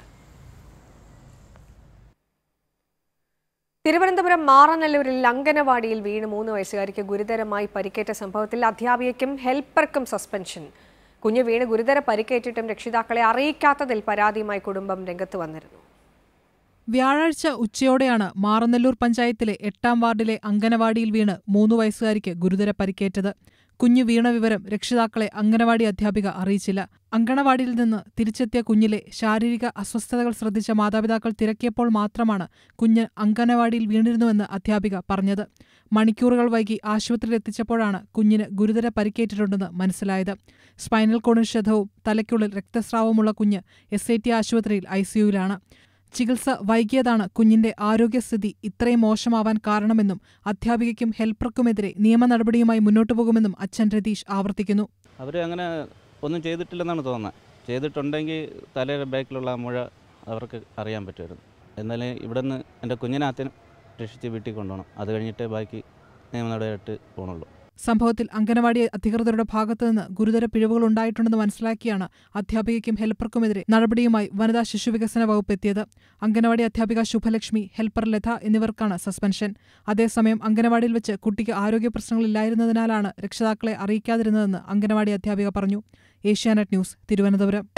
[SPEAKER 1] തിരുവനന്തപുരം മാറനല്ലൂരിൽ അങ്കനവാടിയിൽ വീണ് മൂന്ന് വയസ്സുകാരിക്ക് ഗുരുതരമായി പരിക്കേറ്റ സംഭവത്തിൽ അധ്യാപികയ്ക്കും ഹെൽപ്പർക്കും സസ്പെൻഷൻ കുഞ്ഞ് വീണ് ഗുരുതര പരിക്കേറ്റിട്ടും രക്ഷിതാക്കളെ അറിയിക്കാത്തതിൽ പരാതിയുമായി കുടുംബം രംഗത്ത് വന്നിരുന്നു
[SPEAKER 16] വ്യാഴാഴ്ച ഉച്ചയോടെയാണ് മാറനല്ലൂർ പഞ്ചായത്തിലെ എട്ടാം വാർഡിലെ അങ്കനവാടിയിൽ വീണ് മൂന്ന് വയസ്സുകാരിക്ക് ഗുരുതര പരിക്കേറ്റത് കുഞ്ഞു വീണ വിവരം രക്ഷിതാക്കളെ അങ്കനവാടി അധ്യാപിക അറിയിച്ചില്ല അങ്കണവാടിയിൽ നിന്ന് തിരിച്ചെത്തിയ കുഞ്ഞിലെ ശാരീരിക അസ്വസ്ഥതകൾ ശ്രദ്ധിച്ച മാതാപിതാക്കൾ തിരക്കിയപ്പോൾ മാത്രമാണ് കുഞ്ഞ് അങ്കനവാടിയിൽ വീണിരുന്നുവെന്ന് അധ്യാപിക പറഞ്ഞത് മണിക്കൂറുകൾ വൈകി ആശുപത്രിയിൽ എത്തിച്ചപ്പോഴാണ് കുഞ്ഞിന് ഗുരുതര പരിക്കേറ്റിട്ടുണ്ടെന്ന് മനസ്സിലായത് സ്പൈനൽ കോണിന് ക്ഷതവും തലയ്ക്കുള്ളിൽ രക്തസ്രാവമുള്ള കുഞ്ഞ് എസ് ഐ ടി ആശുപത്രിയിൽ ഐസിയുവിലാണ് ചികിത്സ വൈകിയതാണ് കുഞ്ഞിന്റെ ആരോഗ്യസ്ഥിതി ഇത്രയും മോശമാവാൻ കാരണമെന്നും അധ്യാപികയ്ക്കും ഹെൽപ്പർക്കുമെതിരെ നിയമ നടപടിയുമായി മുന്നോട്ടു പോകുമെന്നും അച്ഛൻ രതീഷ് ആവർത്തിക്കുന്നു
[SPEAKER 17] അവർ അങ്ങനെ ഒന്നും ചെയ്തിട്ടില്ലെന്നാണ് തോന്നുന്നത് ചെയ്തിട്ടുണ്ടെങ്കിൽ തലയുടെ ബാക്കിലുള്ള ആ മുഴ അവർക്ക് അറിയാൻ പറ്റുമായിരുന്നു എന്നാലും ഇവിടെ നിന്ന് എൻ്റെ കുഞ്ഞിനെ ആദ്യം രക്ഷിച്ച് വീട്ടിൽ കൊണ്ടുപോകണം അത് കഴിഞ്ഞിട്ടേ ബാക്കി നിയമ നടപടിയായിട്ട് പോകണുള്ളൂ
[SPEAKER 16] സംഭവത്തിൽ അങ്കനവാടി അധികൃതരുടെ ഭാഗത്തുനിന്ന് ഗുരുതര പിഴവുകൾ ഉണ്ടായിട്ടുണ്ടെന്ന് മനസ്സിലാക്കിയാണ് അധ്യാപികയ്ക്കും ഹെൽപ്പർക്കുമെതിരെ നടപടിയുമായി വനിതാ ശിശുവികസന വകുപ്പ് എത്തിയത് അങ്കനവാടി അധ്യാപിക ശുഭലക്ഷ്മി ഹെൽപ്പർ ലത എന്നിവർക്കാണ് സസ്പെൻഷൻ അതേസമയം അങ്കനവാടിയിൽ വെച്ച് കുട്ടിക്ക് ആരോഗ്യ പ്രശ്നങ്ങളില്ലായിരുന്നതിനാലാണ് രക്ഷിതാക്കളെ അറിയിക്കാതിരുന്നതെന്ന് അങ്കനവാടി അധ്യാപിക പറഞ്ഞു ഏഷ്യാനെറ്റ് ന്യൂസ് തിരുവനന്തപുരം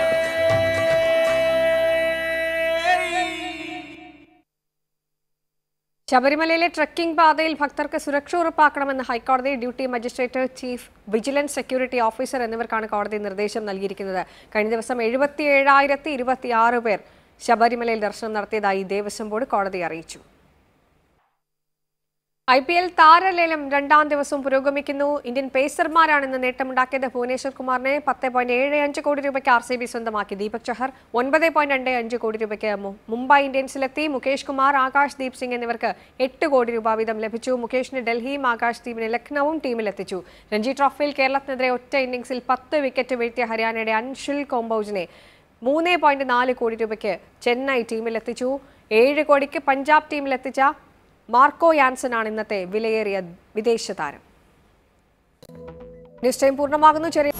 [SPEAKER 1] ശബരിമലയിലെ ട്രക്കിംഗ് പാതയിൽ ഭക്തർക്ക് സുരക്ഷ ഉറപ്പാക്കണമെന്ന് ഹൈക്കോടതി duty magistrate chief vigilance security officer എന്നിവർക്കാണ് കോടതി നിർദ്ദേശം നൽകിയിരിക്കുന്നത് കഴിഞ്ഞ ദിവസം എഴുപത്തി ഏഴായിരത്തി ഇരുപത്തിയാറ് പേർ ശബരിമലയിൽ ദർശനം നടത്തിയതായി ദേവസ്വം ബോർഡ് കോടതിയെ അറിയിച്ചു ഐ പി എൽ താരലേലം രണ്ടാം ദിവസവും പുരോഗമിക്കുന്നു ഇന്ത്യൻ പേസർമാരാണ് ഇന്ന് നേട്ടമുണ്ടാക്കിയത് ഭുവനേശ്വർ കുമാറിനെ പത്ത് പോയിന്റ് ഏഴ് അഞ്ച് കോടി രൂപയ്ക്ക് ആർ സി ബി സ്വന്തമാക്കി ദീപക് ചഹർ ഒൻപത് പോയിന്റ് രണ്ട് അഞ്ച് കോടി രൂപയ്ക്ക് മു- മുംബൈ ഇന്ത്യൻസിലെത്തി മുകേഷ് കുമാർ ആകാശ് ദീപ് സിംഗ് എന്നിവർക്ക് എട്ട് കോടി രൂപ വീതം ലഭിച്ചു മുകേഷിന് ഡൽഹിയും ആകാശ് ദീപിന് ലക്നൌവും ടീമിലെത്തിച്ചു രഞ്ജി ട്രോഫിയിൽ കേരളത്തിനെതിരെ ഒറ്റ ഇന്നിംഗ്സിൽ പത്ത് വിക്കറ്റ് വീഴ്ത്തിയ ഹരിയാനയുടെ അൻഷുൽ കോംബോജിനെ മൂന്ന് പോയിന്റ് നാല് കോടി രൂപയ്ക്ക് ചെന്നൈ ടീമിലെത്തിച്ചു ഏഴ് കോടിക്ക് പഞ്ചാബ് ടീമിലെത്തിച്ച മാർക്കോ യാൻസൺ ആണ് ഇന്നത്തെ വിലയേറിയ വിദേശ താരം ന്യൂസ് ടൈം പൂർണ്ണമാകുന്നു ചെറിയ